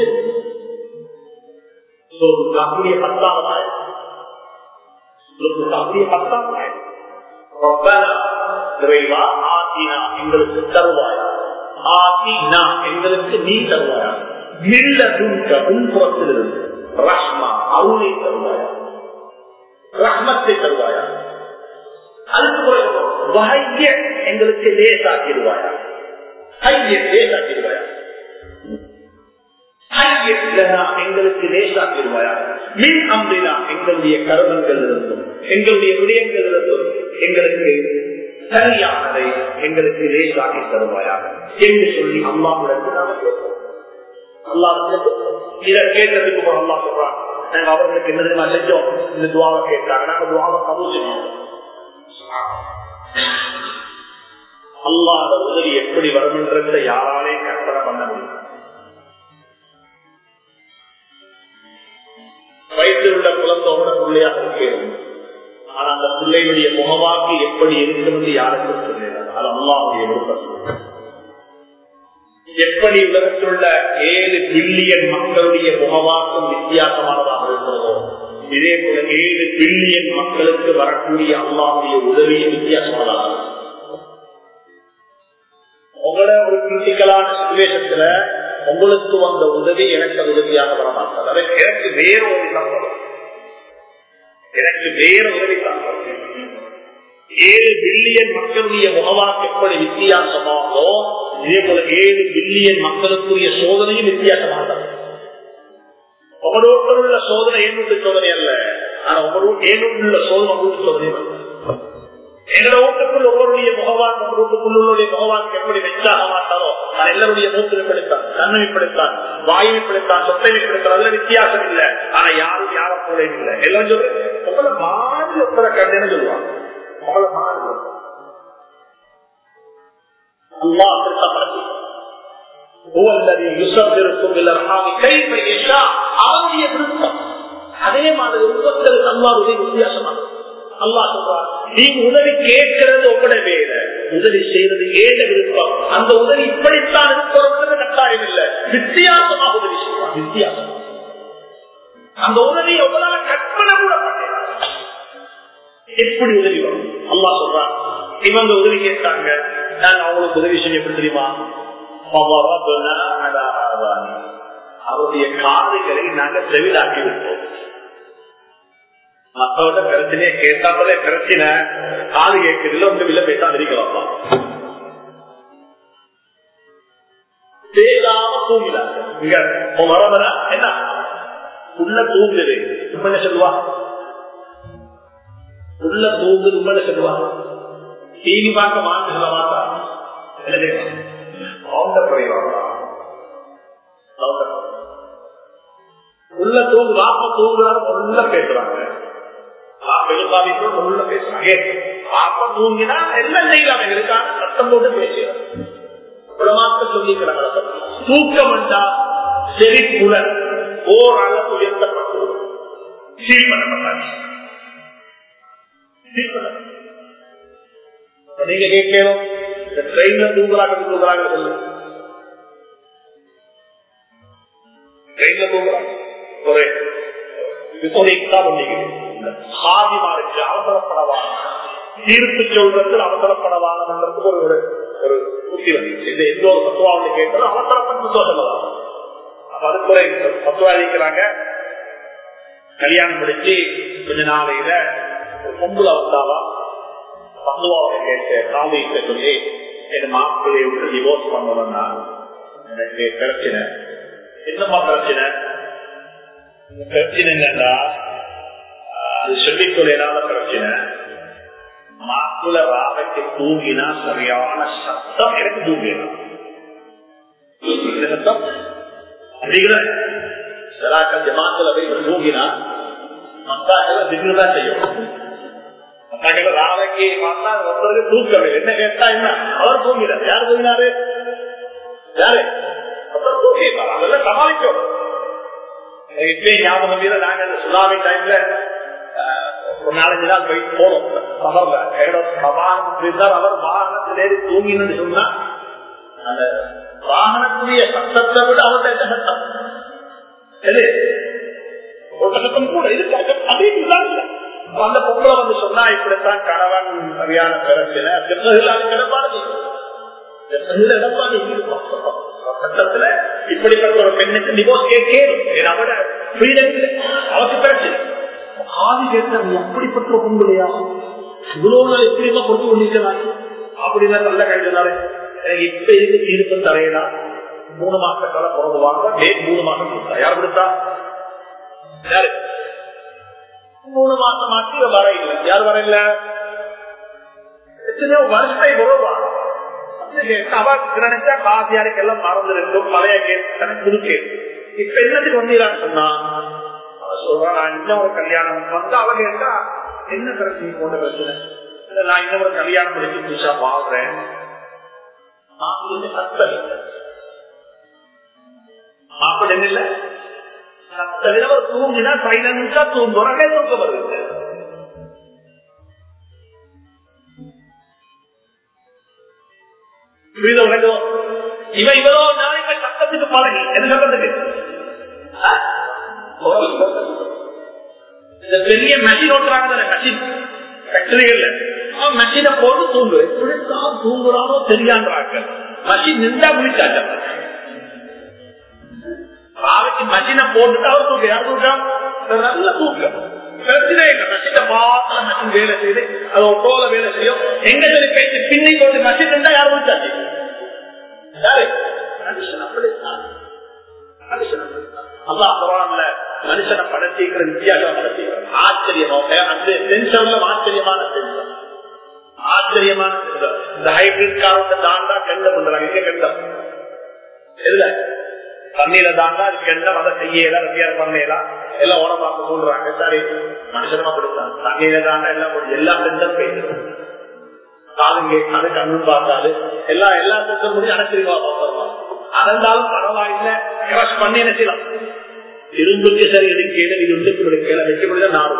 அப்படிய பத்தாவது அப்படிய பத்தாவது இறைவா ஆத்தினா எங்களுக்கு தருவாயா ஆத்தினா எங்களுக்கு நீ தருவாயா மில்ல துங்க உன்புறத்திலிருந்து ரஷ்மா அருளை தருவாயா ரஹ்மத்தை தருவாயா அதுக்கு எங்களுக்கு லேசாக்கிடுவாயா லேசாக்கிடுவாயா எங்களுக்கு லேசாக்கிடுவாயா மின் அம்பினா எங்களுடைய கருமங்கள் இருந்தும் எங்களுடைய விடயங்கள் இருந்தும் எங்களுக்கு சரியானதை எங்களுக்கு லேசாக்கி தருவாயா என்று சொல்லி அம்மாவிடத்தில் நாம கேட்போம் அல்லாவுக்கு இதை கேட்டதுக்கு அல்லா சொல்றாங்க நாங்க அவர்களுக்கு என்ன தெரியுமா செஞ்சோம் இந்த துவாவை கேட்டாங்க நாங்க துவாவை கபூல் செஞ்சோம் அல்லாத உதவி எப்படி வரும்ன்றத யாராலையும் கற்பனை பண்ண முடியும் வயிற்றில் உள்ள குழந்தோட பிள்ளையாக இருக்கிறோம் ஆனா அந்த பிள்ளையுடைய முகவாக்கு எப்படி இருக்கிறது யாருக்கும் சொல்லுங்க அது அல்லாவுடைய விருப்பம் எப்படி உலகத்தில் உள்ள ஏழு பில்லியன் மக்களுடைய முகவாக்கம் வித்தியாசமானதாக இருக்கிறதோ இதே போல ஏழு பில்லியன் மக்களுக்கு வரக்கூடிய அல்லாவுடைய உதவியும் வித்தியாசமானதாக உங்களோட ஒரு கிரிட்டிக்கலான சுச்சுவேஷத்துல உங்களுக்கு வந்த உதவி எனக்கு உதவியாக வர மாட்டாது அதை எனக்கு வேற உதவி தான் எனக்கு வேற உதவி தான் ஏழு பில்லியன் மக்களுடைய முகவாக்கு எப்படி வித்தியாசமாகோ இதே போல ஏழு பில்லியன் மக்களுக்குரிய சோதனையும் வித்தியாசமாக உங்களோட உள்ள சோதனை ஏனூட்டு சோதனை அல்ல ஆனா உங்களோட ஏனூட்டுள்ள சோதனை உங்களுக்கு சோதனை எங்களோட வீட்டுக்குள் ஒவ்வொருடைய முகவான் உங்க வீட்டுக்குள்ளுடைய முகவான் எப்படி வெச்சாக மாட்டாரோ அது எல்லாருடைய மூத்து பிடித்தான் கண்ணை பிடித்தான் வாயுவை பிடித்தான் சொத்தை பிடித்தான் அதுல வித்தியாசம் இல்லை ஆனா யாரும் யாரும் போல இல்லை எல்லாம் சொல்றேன் உங்களை மாதிரி ஒருத்தர கண்டேன்னு சொல்லுவாங்க உங்களை மாதிரி அல்லா அப்படித்தான் அவருடைய விருப்பம் அதே மாதிரி ஒவ்வொருத்தருக்கு அல்லாவுடைய வித்தியாசமாக அல்லா சொல்றார் நீங்க உதவி கேட்கிறது உங்களோட வேற உதவி செய்யறது ஏழ விருப்பம் அந்த உதவி இப்படித்தான் இருக்கிறது கட்டாயம் இல்லை வித்தியாசமாக உதவி செய்வார் வித்தியாசம் அந்த உதவி எவ்வளவு கற்பனை கூட பண்ண எப்படி உதவி வரும் அல்லா சொல்றான் இவங்க உதவி கேட்டாங்க நான் அவங்களுக்கு உதவி செய்ய எப்படி தெரியுமா அவருடைய காதுகளை நாங்க செவிலாக்கி விட்டோம் மத்தவட பிரச்சனையை கேட்டாலே பிரச்சனை காது கேட்கறதுல ஒன்று இல்ல பேசாம இருக்கலாமா பேசாம தூங்கினாங்க இங்க வரவர என்ன உள்ள தூங்குது உண்மையில சொல்லுவா உள்ள தூங்குது உண்மையில சொல்லுவா டிவி பார்க்க மாட்டு சொல்ல மாட்டா என்ன செய்வாங்க அவங்க குறைவாங்களா உள்ள தூங்கு வாப்ப தூங்குறாரு உள்ள பேசுறாங்க உள்ள பேசுறாங்க பாப்ப தூங்கினா எல்லாம் செய்யலாம் எங்களுக்கான சத்தம் போட்டு பேசுறோம் உலமாக்க சொல்லிக்கிறாங்க தூக்கம் என்றா செறிப்புடன் ஓரளவு உயர்த்தப்பட்டுள்ளது சீல் பண்ணப்பட்டாச்சு நீங்க கேட்கணும் இந்த ட்ரெயின்ல தூங்குறாங்க தூங்குறாங்க சொல்லு ட்ரெயின்ல தூங்குறாங்க ஒரு சாதிமாருக்கு அவசரப்படவான தீர்ப்பு சொல்றதுல அவசரப்படவானதுக்கு ஒரு ஒரு புத்தி வந்து இந்த எந்த ஒரு தத்துவாவை கேட்டாலும் அவசரப்பட்டு சொல்லலாம் அப்ப அதுக்கு ஒரு தத்துவா அளிக்கிறாங்க கல்யாணம் முடிச்சு கொஞ்ச நாளையில ஒரு பொம்புல வந்தாவா பந்துவாவை கேட்டு காவிட்ட சொல்லி என் மாப்பிள்ளையை விட்டு டிவோர்ஸ் பண்ணணும்னா எனக்கு பிரச்சனை என்னமா பிரச்சனை பிரச்சனை என்னன்னா அது சொல்லிக் கொள்ளாத பிரச்சனை மாக்குல ராவைக்கு தூங்கினா சரியான சத்தம் எனக்கு தூங்கிடும் சத்தம் அதிக சிலாக்கள் ஜமாத்துல போய் தூங்கினா மத்தாக்கள் திடீர்தான் செய்யும் மத்தாக்கள் ராவைக்கு பார்த்தா ஒருத்தருக்கு தூக்கவே என்ன கேட்டா என்ன அவர் தூங்கினார் யார் தூங்கினாரு யாரு ஒருத்தர் தூங்கினார் அதெல்லாம் சமாளிக்கும் இப்பயே ஞாபகம் மீத நாங்க இந்த சுனாமி டைம்ல ஒரு நாலஞ்சு நாள் போய் போனோம் சபர்ல அவர் வாகனத்திலேறி தூங்கினு சொன்னா அந்த வாகனத்துடைய சத்தத்தை விட அவர்கிட்ட சத்தம் எது ஒரு சத்தம் கூட இருக்கு அதே இல்ல அந்த பொம்பளை வந்து சொன்னா இப்படித்தான் கணவன் சரியான பிரச்சனை கிடப்பாடு இடப்பாடு சட்டத்துல இப்படிப்பட்ட ஒரு பெண்ணுக்கு டிவோர்ஸ் கேட்கணும் அவட ஃப்ரீடம் இல்லை அவருக்கு பிரச்சனை ஆதி கேட்டாங்க அப்படிப்பட்ட பொங்கலையா இவ்வளவு நாள் எப்படிமா கொண்டு கொண்டிருக்கிறாங்க அப்படின்னா நல்ல கைதுனாரு எனக்கு இப்ப இருக்கு தீர்ப்பு தரையலாம் மூணு மாச காலம் பிறகு வாங்க டேட் மூணு மாசம் கொடுத்தா யார் கொடுத்தா யாரு மூணு மாசம் ஆச்சு வர இல்லை யார் வர இல்ல எத்தனையோ வருஷத்தை வருவா நினைச்சா காசியாருக்கு எல்லாம் மறந்து இருக்கும் பழைய கேட்டு புது கேட்டு இப்ப என்னத்துக்கு வந்தீங்களான்னு சொன்னா சொல்றான் இன்னொரு கல்யாணம் வந்து அவ கேட்டா என்ன பிரச்சனை போன்ற பிரச்சனை இல்ல நான் இன்னொரு கல்யாணம் முடிச்சு புதுசா வாழ்றேன் மாப்பிள்ள இல்ல சத்தவிட ஒரு தூங்கினா சைலன்ஸா தூங்குறாங்க தூக்க வருது இவன் இவ்வளவு நாளைக்கு சத்தத்துக்கு பழகி என்ன சத்தத்துக்கு இந்த பெரிய மெஷின் ஓட்டுறாங்க மெஷின் ஃபேக்டரிகள்ல அவன் மெஷினை போட்டு தூங்கு எப்படித்தான் தூங்குறானோ தெரியான்றாங்க மெஷின் நின்றா முடிச்சாச்ச பாவைக்கு மெஷினை போட்டுட்டு அவர் தூக்க யார் தூக்கா நல்ல தூக்கம் பிரச்சனை இல்லை மெஷினை பார்த்தா மெஷின் வேலை செய்யுது அது ஒட்டோல வேலை செய்யும் எங்க சொல்லி பேசி பின்னி போட்டு மெஷின் இருந்தா யார் முடிச்சாச்சு யாரு மனுஷன் அப்படித்தான் மனுஷன் அப்படித்தான் அல்லா குரான்ல மனுஷனை படைச்சிக்கிற வித்தியாசம் படைச்சிக்கிறார் ஆச்சரியமா அந்த சென்சர்ல ஆச்சரியமான சென்சர் ஆச்சரியமான சென்சர் இந்த ஹைபிரிட் காரோட தாண்டா கண்ட பண்றாங்க எங்க கண்டம் இல்ல தண்ணியில தாண்டா அது கண்டம் அதை செய்யலாம் வித்தியாசம் பண்ணலாம் எல்லாம் உடம்பாக்க சொல்றாங்க சரி மனுஷனமா அப்படித்தான் தண்ணியில தாண்டா எல்லாம் எல்லா சென்சர் பேசுறோம் காதுங்க அது கண்ணு பார்த்தாது எல்லா எல்லா சென்சர் முடியும் அடைச்சிருவா பார்த்துருவாங்க அதனாலும் பரவாயில்ல கிரஷ் பண்ணி என்ன செய்யலாம் இரும்புக்கு சரி எடுக்கையில இது வந்து எடுக்கையில வைக்க முடியாத நாடு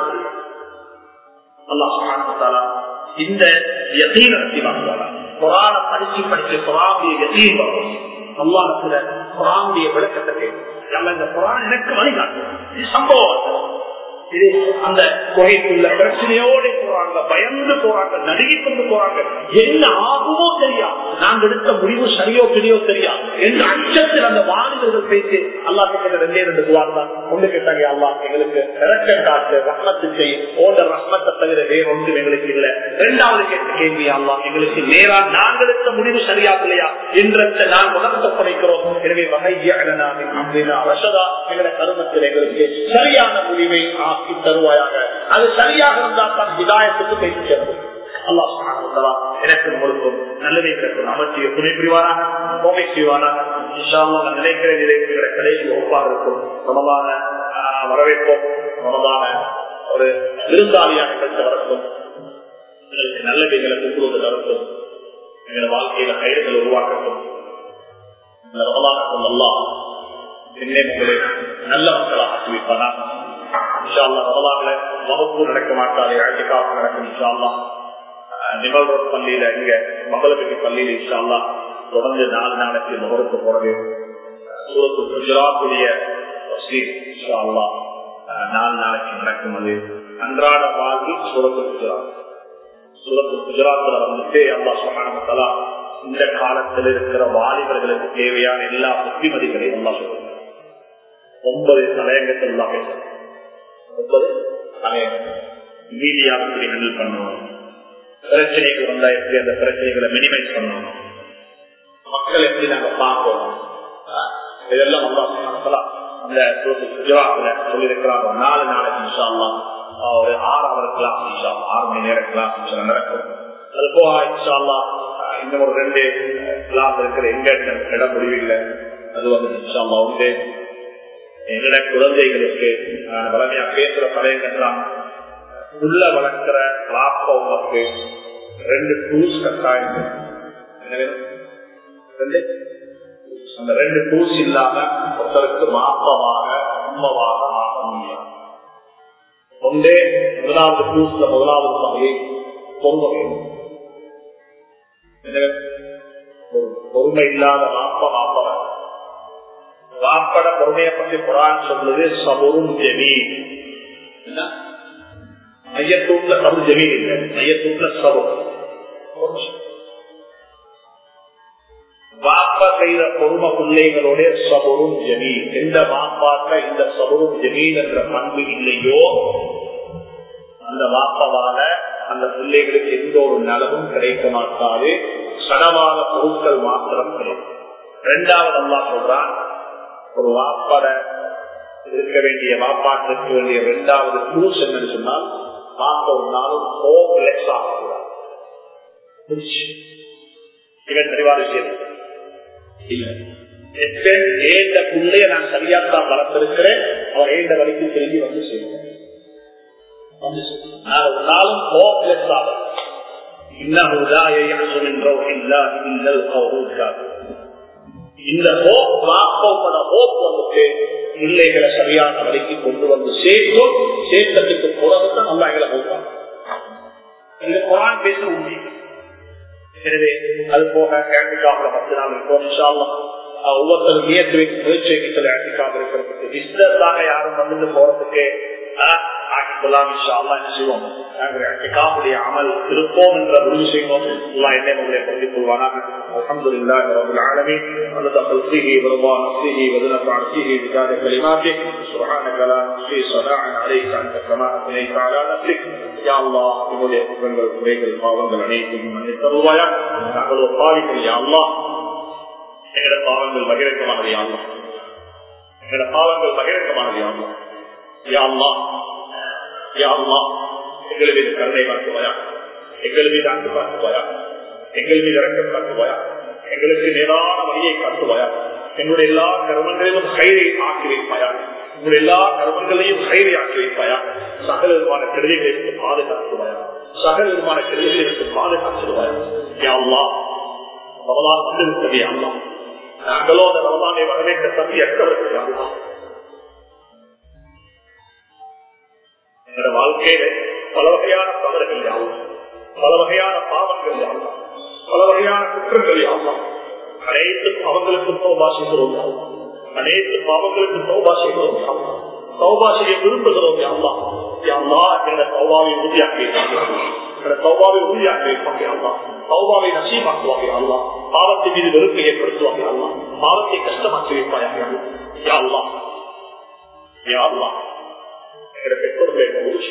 அல்லாஹ் இந்த யதீன வாங்குவாங்க குரான படிச்சு படிச்சு குரானுடைய யதீன் வரும் அல்லாஹத்துல குரானுடைய விளக்கத்தை கேட்கும் இந்த குரான் எனக்கு வழிகாட்டும் இது சம்பவம் இது அந்த குகைக்குள்ள பிரச்சனையோட போறாங்க பயந்து போறாங்க நடுங்கி கொண்டு போறாங்க என்ன ஆகுமோ தெரியா நாங்க எடுத்த முடிவு சரியோ பெரியோ தெரியா என்ற அச்சத்தில் அந்த வாலிபர்கள் பேசி அல்லா கிட்ட ரெண்டே ரெண்டு துவார் தான் ஒண்ணு கேட்டாங்க அல்லா எங்களுக்கு இறக்க காட்டு ரத்னத்து செய் ஓட ரத்னத்தை தவிர வேற ஒன்று எங்களுக்கு இல்ல இரண்டாவது கேட்ட கேள்வி அல்லா எங்களுக்கு நேரா நாங்கள் எடுத்த முடிவு சரியா இல்லையா என்ற நான் உணர்த்த படைக்கிறோம் எனவே வகையா ரசதா எங்களை கருமத்தில் எங்களுக்கு சரியான முடிவை ஆக்கி தருவாயாக அது சரியாக இருந்தால் தான் விதாயத்துக்கு பேசி சேர்ந்தது அல்லாஹ் எனக்கு உங்களுக்கும் நல்லதை கிடைக்கும் அமைச்சிய துணை புரிவாராக கோமை செய்வாராக நினைக்கிற நிலைப்புகளை கடைசி ஒப்பாக இருக்கும் சமமான வரவேற்போம் சமமான ஒரு விருந்தாளியாக கிடைத்த வரட்டும் எங்களுக்கு நல்லவைகளை கூட்டுவது தரட்டும் எங்களை வாழ்க்கையில கைடுகள் உருவாக்கட்டும் இந்த ரமலானக்கும் அல்லா என்னை உங்களை நல்ல மக்களாக ஆக்கிவிப்பானா வகுப்பு நடக்க மாட்டாது அழைக்காக நடக்கும் இன்ஷால்லா நிமல் ரோட் பள்ளியில இங்க மகளபெட்டி பள்ளியில இன்ஷால்லா தொடர்ந்து நாலு நாளைக்கு முகருக்கு போறது சூரத்து குஜராத்துடைய நாலு நாளைக்கு நடக்கும் அது அன்றாட வாழ்வி சூரத்து குஜராத் சூரத்து குஜராத்ல வந்துட்டு அல்லா சுகானமத்தலா இந்த காலத்தில் இருக்கிற வாலிபர்களுக்கு தேவையான எல்லா புத்திமதிகளையும் அல்லா சொல்லுங்க ஒன்பது தலையங்கத்தில் எல்லாம் பேசுறோம் முப்பது சமயம் மீடியா எப்படி ஹேண்டில் பண்ணணும் பிரச்சனைகள் வந்தா எப்படி அந்த பிரச்சனைகளை மினிமைஸ் பண்ணணும் மக்கள் எப்படி நாங்க பார்க்கணும் இதெல்லாம் அல்லா அந்த குஜராத்ல சொல்லியிருக்கிறாங்க நாலு நாளைக்கு இன்ஷால்லா ஒரு ஆறு அவர் கிளாஸ் இன்ஷா ஆறு மணி நேரம் கிளாஸ் நடக்கும் அது போக இன்ஷால்லா இன்னும் ஒரு ரெண்டு கிளாஸ் இருக்கிற எங்க இடம் முடிவில்லை அது வந்து இன்ஷால்லா உண்டு எங்கட குழந்தைகளுக்கு வளமையா பேசுற பழையங்கள்லாம் உள்ள வளர்க்கிற வாப்பவங்களுக்கு ரெண்டு டூஸ் கட்டாயம் ரெண்டு அந்த ரெண்டு டூஸ் இல்லாம ஒருத்தருக்கு மாப்பமாக உண்மமாக ஆக முடியாது ஒன்றே முதலாவது டூஸ்ல முதலாவது பகுதி பொறுமை பொறுமை இல்லாத மாப்ப மாப்பவர் வாப்பட பொறுமையை பற்றி குரான் சொல்றது சபுரும் ஜெமி மையத்தூட்ல சபு ஜெமி இல்லை மையத்தூட்ல சபு வாப்பா செய்த பொறும பிள்ளைகளோட சபுரும் ஜமீ எந்த வாப்பாக்க இந்த சபுரும் ஜமீன் என்ற பண்பு இல்லையோ அந்த வாப்பவால அந்த பிள்ளைகளுக்கு எந்த ஒரு நலவும் கிடைக்க மாட்டாது சடமான பொருட்கள் மாத்திரம் கிடைக்கும் இரண்டாவது அல்லா சொல்றான் ஒரு வாப்பாட இருக்க வேண்டிய வாப்பாட்டு இருக்க வேண்டிய இரண்டாவது டூல்ஸ் என்னன்னு சொன்னால் வாப்ப ஒரு நாளும் ஹோப்லெஸ் ஆகக்கூடாது இவன் தெளிவான விஷயம் ஏந்த பிள்ளைய நான் சரியாத்தான் வளர்த்திருக்கிறேன் அவர் ஏந்த வரைக்கும் திரும்பி வந்து செய்வேன் நான் ஒரு நாளும் ஹோப்லெஸ் ஆகும் இந்த ஹோப் வாப்போட ஹோப் வந்துட்டு பிள்ளைகளை சரியான வழிக்கு கொண்டு வந்து சேர்க்கும் சேர்த்ததுக்கு பிறகுதான் நல்லா எங்களை போவாங்க இந்த குரான் பேச உண்மை எனவே அது போக ஹேண்டிகாப்ல பத்து நாள் இருக்கும் ஒவ்வொருத்தரும் நியத்து வைத்து முயற்சி வைக்கல ஹேண்டிகாப் இருக்கிறதுக்கு பிசினஸாக யாரும் வந்துட்டு போறதுக்கு ஆக்கிக்கொள்ளலாம் என்ன செய்வோம் நாங்கள் அமல் இருப்போம் என்ற முடிவு செய்வோம் எல்லாம் என்ன உங்களை பகிர்ந்து கொள்வானாக الحمد لله رب العالمين عدد خلقه ورضا نفسه وزنة عرشه بذات كلماته سبحانك لا نحصي صلاة عليك أنت كما أثنيت على نفسك يا الله உங்களுடைய குற்றங்கள் குறைகள் பாவங்கள் அனைத்தும் மன்னித்தருவாயா நாங்கள் ஒரு பாவிகள் யா அல்லா எங்களோட பாவங்கள் பகிரங்கமானது யா அல்லா எங்களோட பாவங்கள் பகிரங்கமானது யா அல்லா யா அல்லா யா அல்லா எங்கள் மீது கருணை காட்டுவாயா எங்கள் மீது அன்பு காட்டுவாயா எங்கள் மீது இறக்கம் காட்டுவாயா எங்களுக்கு நேரான வழியை காட்டுவாயா எங்களுடைய எல்லா கர்மங்களிலும் கயிறை ஆக்கி வைப்பாயா உங்களுடைய எல்லா கர்மங்களையும் கயிறை ஆக்கி வைப்பாயா சகல விதமான கெடுதிகளுக்கு பாதுகாத்துவாயா சகல விதமான கெடுதிகளுக்கு பாதுகாத்துவாயா யாழ்லா ரமலான் வந்து விட்டது யாழ்லா நாங்களோ அந்த ரமலானை வரவேற்க தப்பி அற்றவர்கள் யாழ்லா எங்களோட வாழ்க்கையில பல வகையான தவறுகள் யாவும் பல வகையான பாவங்கள் யாவும் பல வகையான குற்றங்கள் யாவும் அனைத்து பாவங்களுக்கும் தௌபா செய்கிறோம் யாவும் அனைத்து பாவங்களுக்கும் தௌபா செய்கிறோம் யாவும் தௌபா செய்ய விரும்புகிறோம் யாவா யாவா என்ற தௌபாவை உறுதியாக்கி தௌபாவை உறுதியாக்கி வைப்பாங்க யாவா தௌபாவை நசீமாக்குவாங்க யாவா பாவத்தின் மீது வெறுப்பை ஏற்படுத்துவாங்க யாவா பாவத்தை கஷ்டமாக்கி வைப்பாயாக யாவா யாவா என்ற பெற்றோர்களை முடிச்சு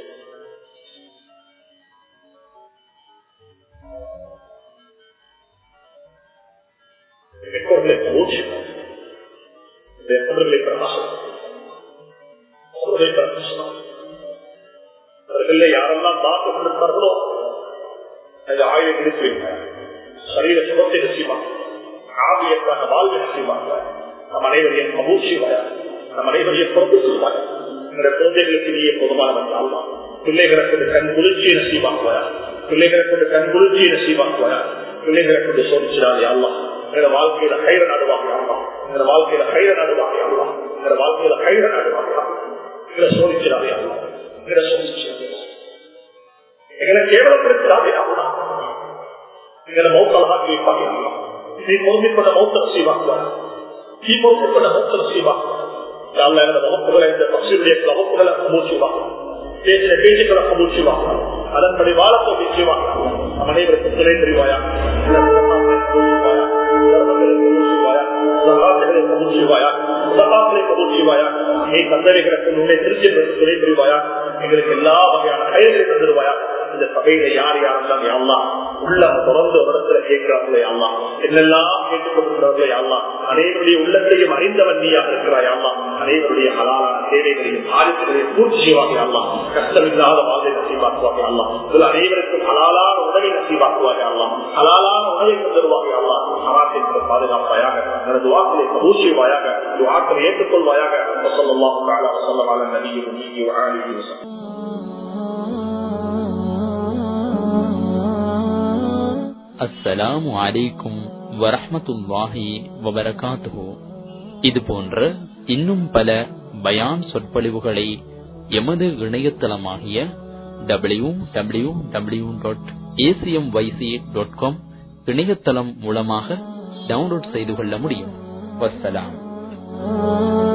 பெற்றோர்களை மூச்சு அவர்களை பிரகாசம் அவர்களை பிரகாசம் அவர்கள யாரெல்லாம் தாக்கு கொடுத்தார்களோ அந்த ஆயுத எடுத்து வைத்தார் சரீர சுகத்தை நசிவாங்க ஆவியத்தான வாழ்வை நசிவாங்க நம் அனைவரையும் கபூச்சிவாயா நம் அனைவரையும் பொறுப்பு செய்வாங்க என்ற குழந்தைகளுக்கு நீயே போதுமானவன் ஆள்வா பிள்ளைகளை கொண்டு கண் குளிர்ச்சியை நசீவாக்குவாயா பிள்ளைகளை கொண்டு கண் குளிர்ச்சியை நசீவாக்குவாயா பிள்ளைகளை கொண்டு சோதிச்சிடாதே அல்லா எங்க வாழ்க்கையில கயிறு நடுவாங்க அல்லா எங்க வாழ்க்கையில கயிறு நடுவாங்க அல்லா எங்க வாழ்க்கையில கயிறு நடுவாங்க எங்களை சோதிச்சிடாதே அல்லா எங்களை சோதிச்சிடாதே எங்களை கேவலப்படுத்தாதே அல்லா எங்களை மௌத்தலாக வைப்பாங்க அல்லா நீ பொறுமைப்பட்ட மௌத்த நசீவாக்குவாயா நீ பொறுமைப்பட்ட மௌத்த நசீவாக்குவாயா வகுப்புகளை இந்த பக்தியுடைய வகுப்புகளை மூச்சுவாங்க பேசின பேச்சுக்களை மூச்சுவாங்க அதன்படி வாழப்போ நிச்சயமாக நம் அனைவருக்கும் துணை புரிவாயா ஹஜ்ஜுகளை கபூல் செய்வாயா சபாக்களை கபூல் செய்வாயா நீ தந்தவைகளுக்கு முன்னே திருச்சி துணை புரிவாயா எங்களுக்கு எல்லா வகையான கைகளை தந்துடுவாயா இந்த சபையில யார் யாரெல்லாம் யாழ்லாம் உள்ளம் தொடர்ந்து ஒரு இடத்துல கேட்கிறார்களே யாழ்லாம் என்னெல்லாம் கேட்டுக் கொண்டிருக்கிறார்களே யாழ்லாம் அனைவருடைய உள்ளங்களையும் அறிந்தவன் நீயாக இருக்கிறாய் யாழ்லாம் அனைவருடைய ஹலாலான தேவைகளையும் ஆதித்தங்களையும் பூர்த்தி செய்வாங்க யாழ்லாம் கஷ்டமில்லாத வாழ்வை நசீவாக்குவாங்க யாழ்லாம் இதுல அனைவருக்கும் ஹலாலான உணவை நசீவாக்குவாங்க யாழ்லாம் ஹலாலான உணவை தருவாங்க யாழ்லாம் ஹராத்திற்கு பாதுகாப்பாயாக எனது வாக்களை கபூசியவாயாக வாக்களை ஏற்றுக்கொள்வாயாக வசல்லாம் கால வசல்லமான நபியும் நீங்கி வாழி அஸ்ஸலாமு அலைக்கும் வரஹ்மத்துல்லாஹி வபரகாத்துஹு இது போன்ற இன்னும் பல பயான் சொற்பொழிவுகளை எமது இணையதளமாகிய W W W dot ACM YC dot com இணையதளம் மூலமாக டவுன்லோட் செய்து கொள்ள முடியும் வசலாம்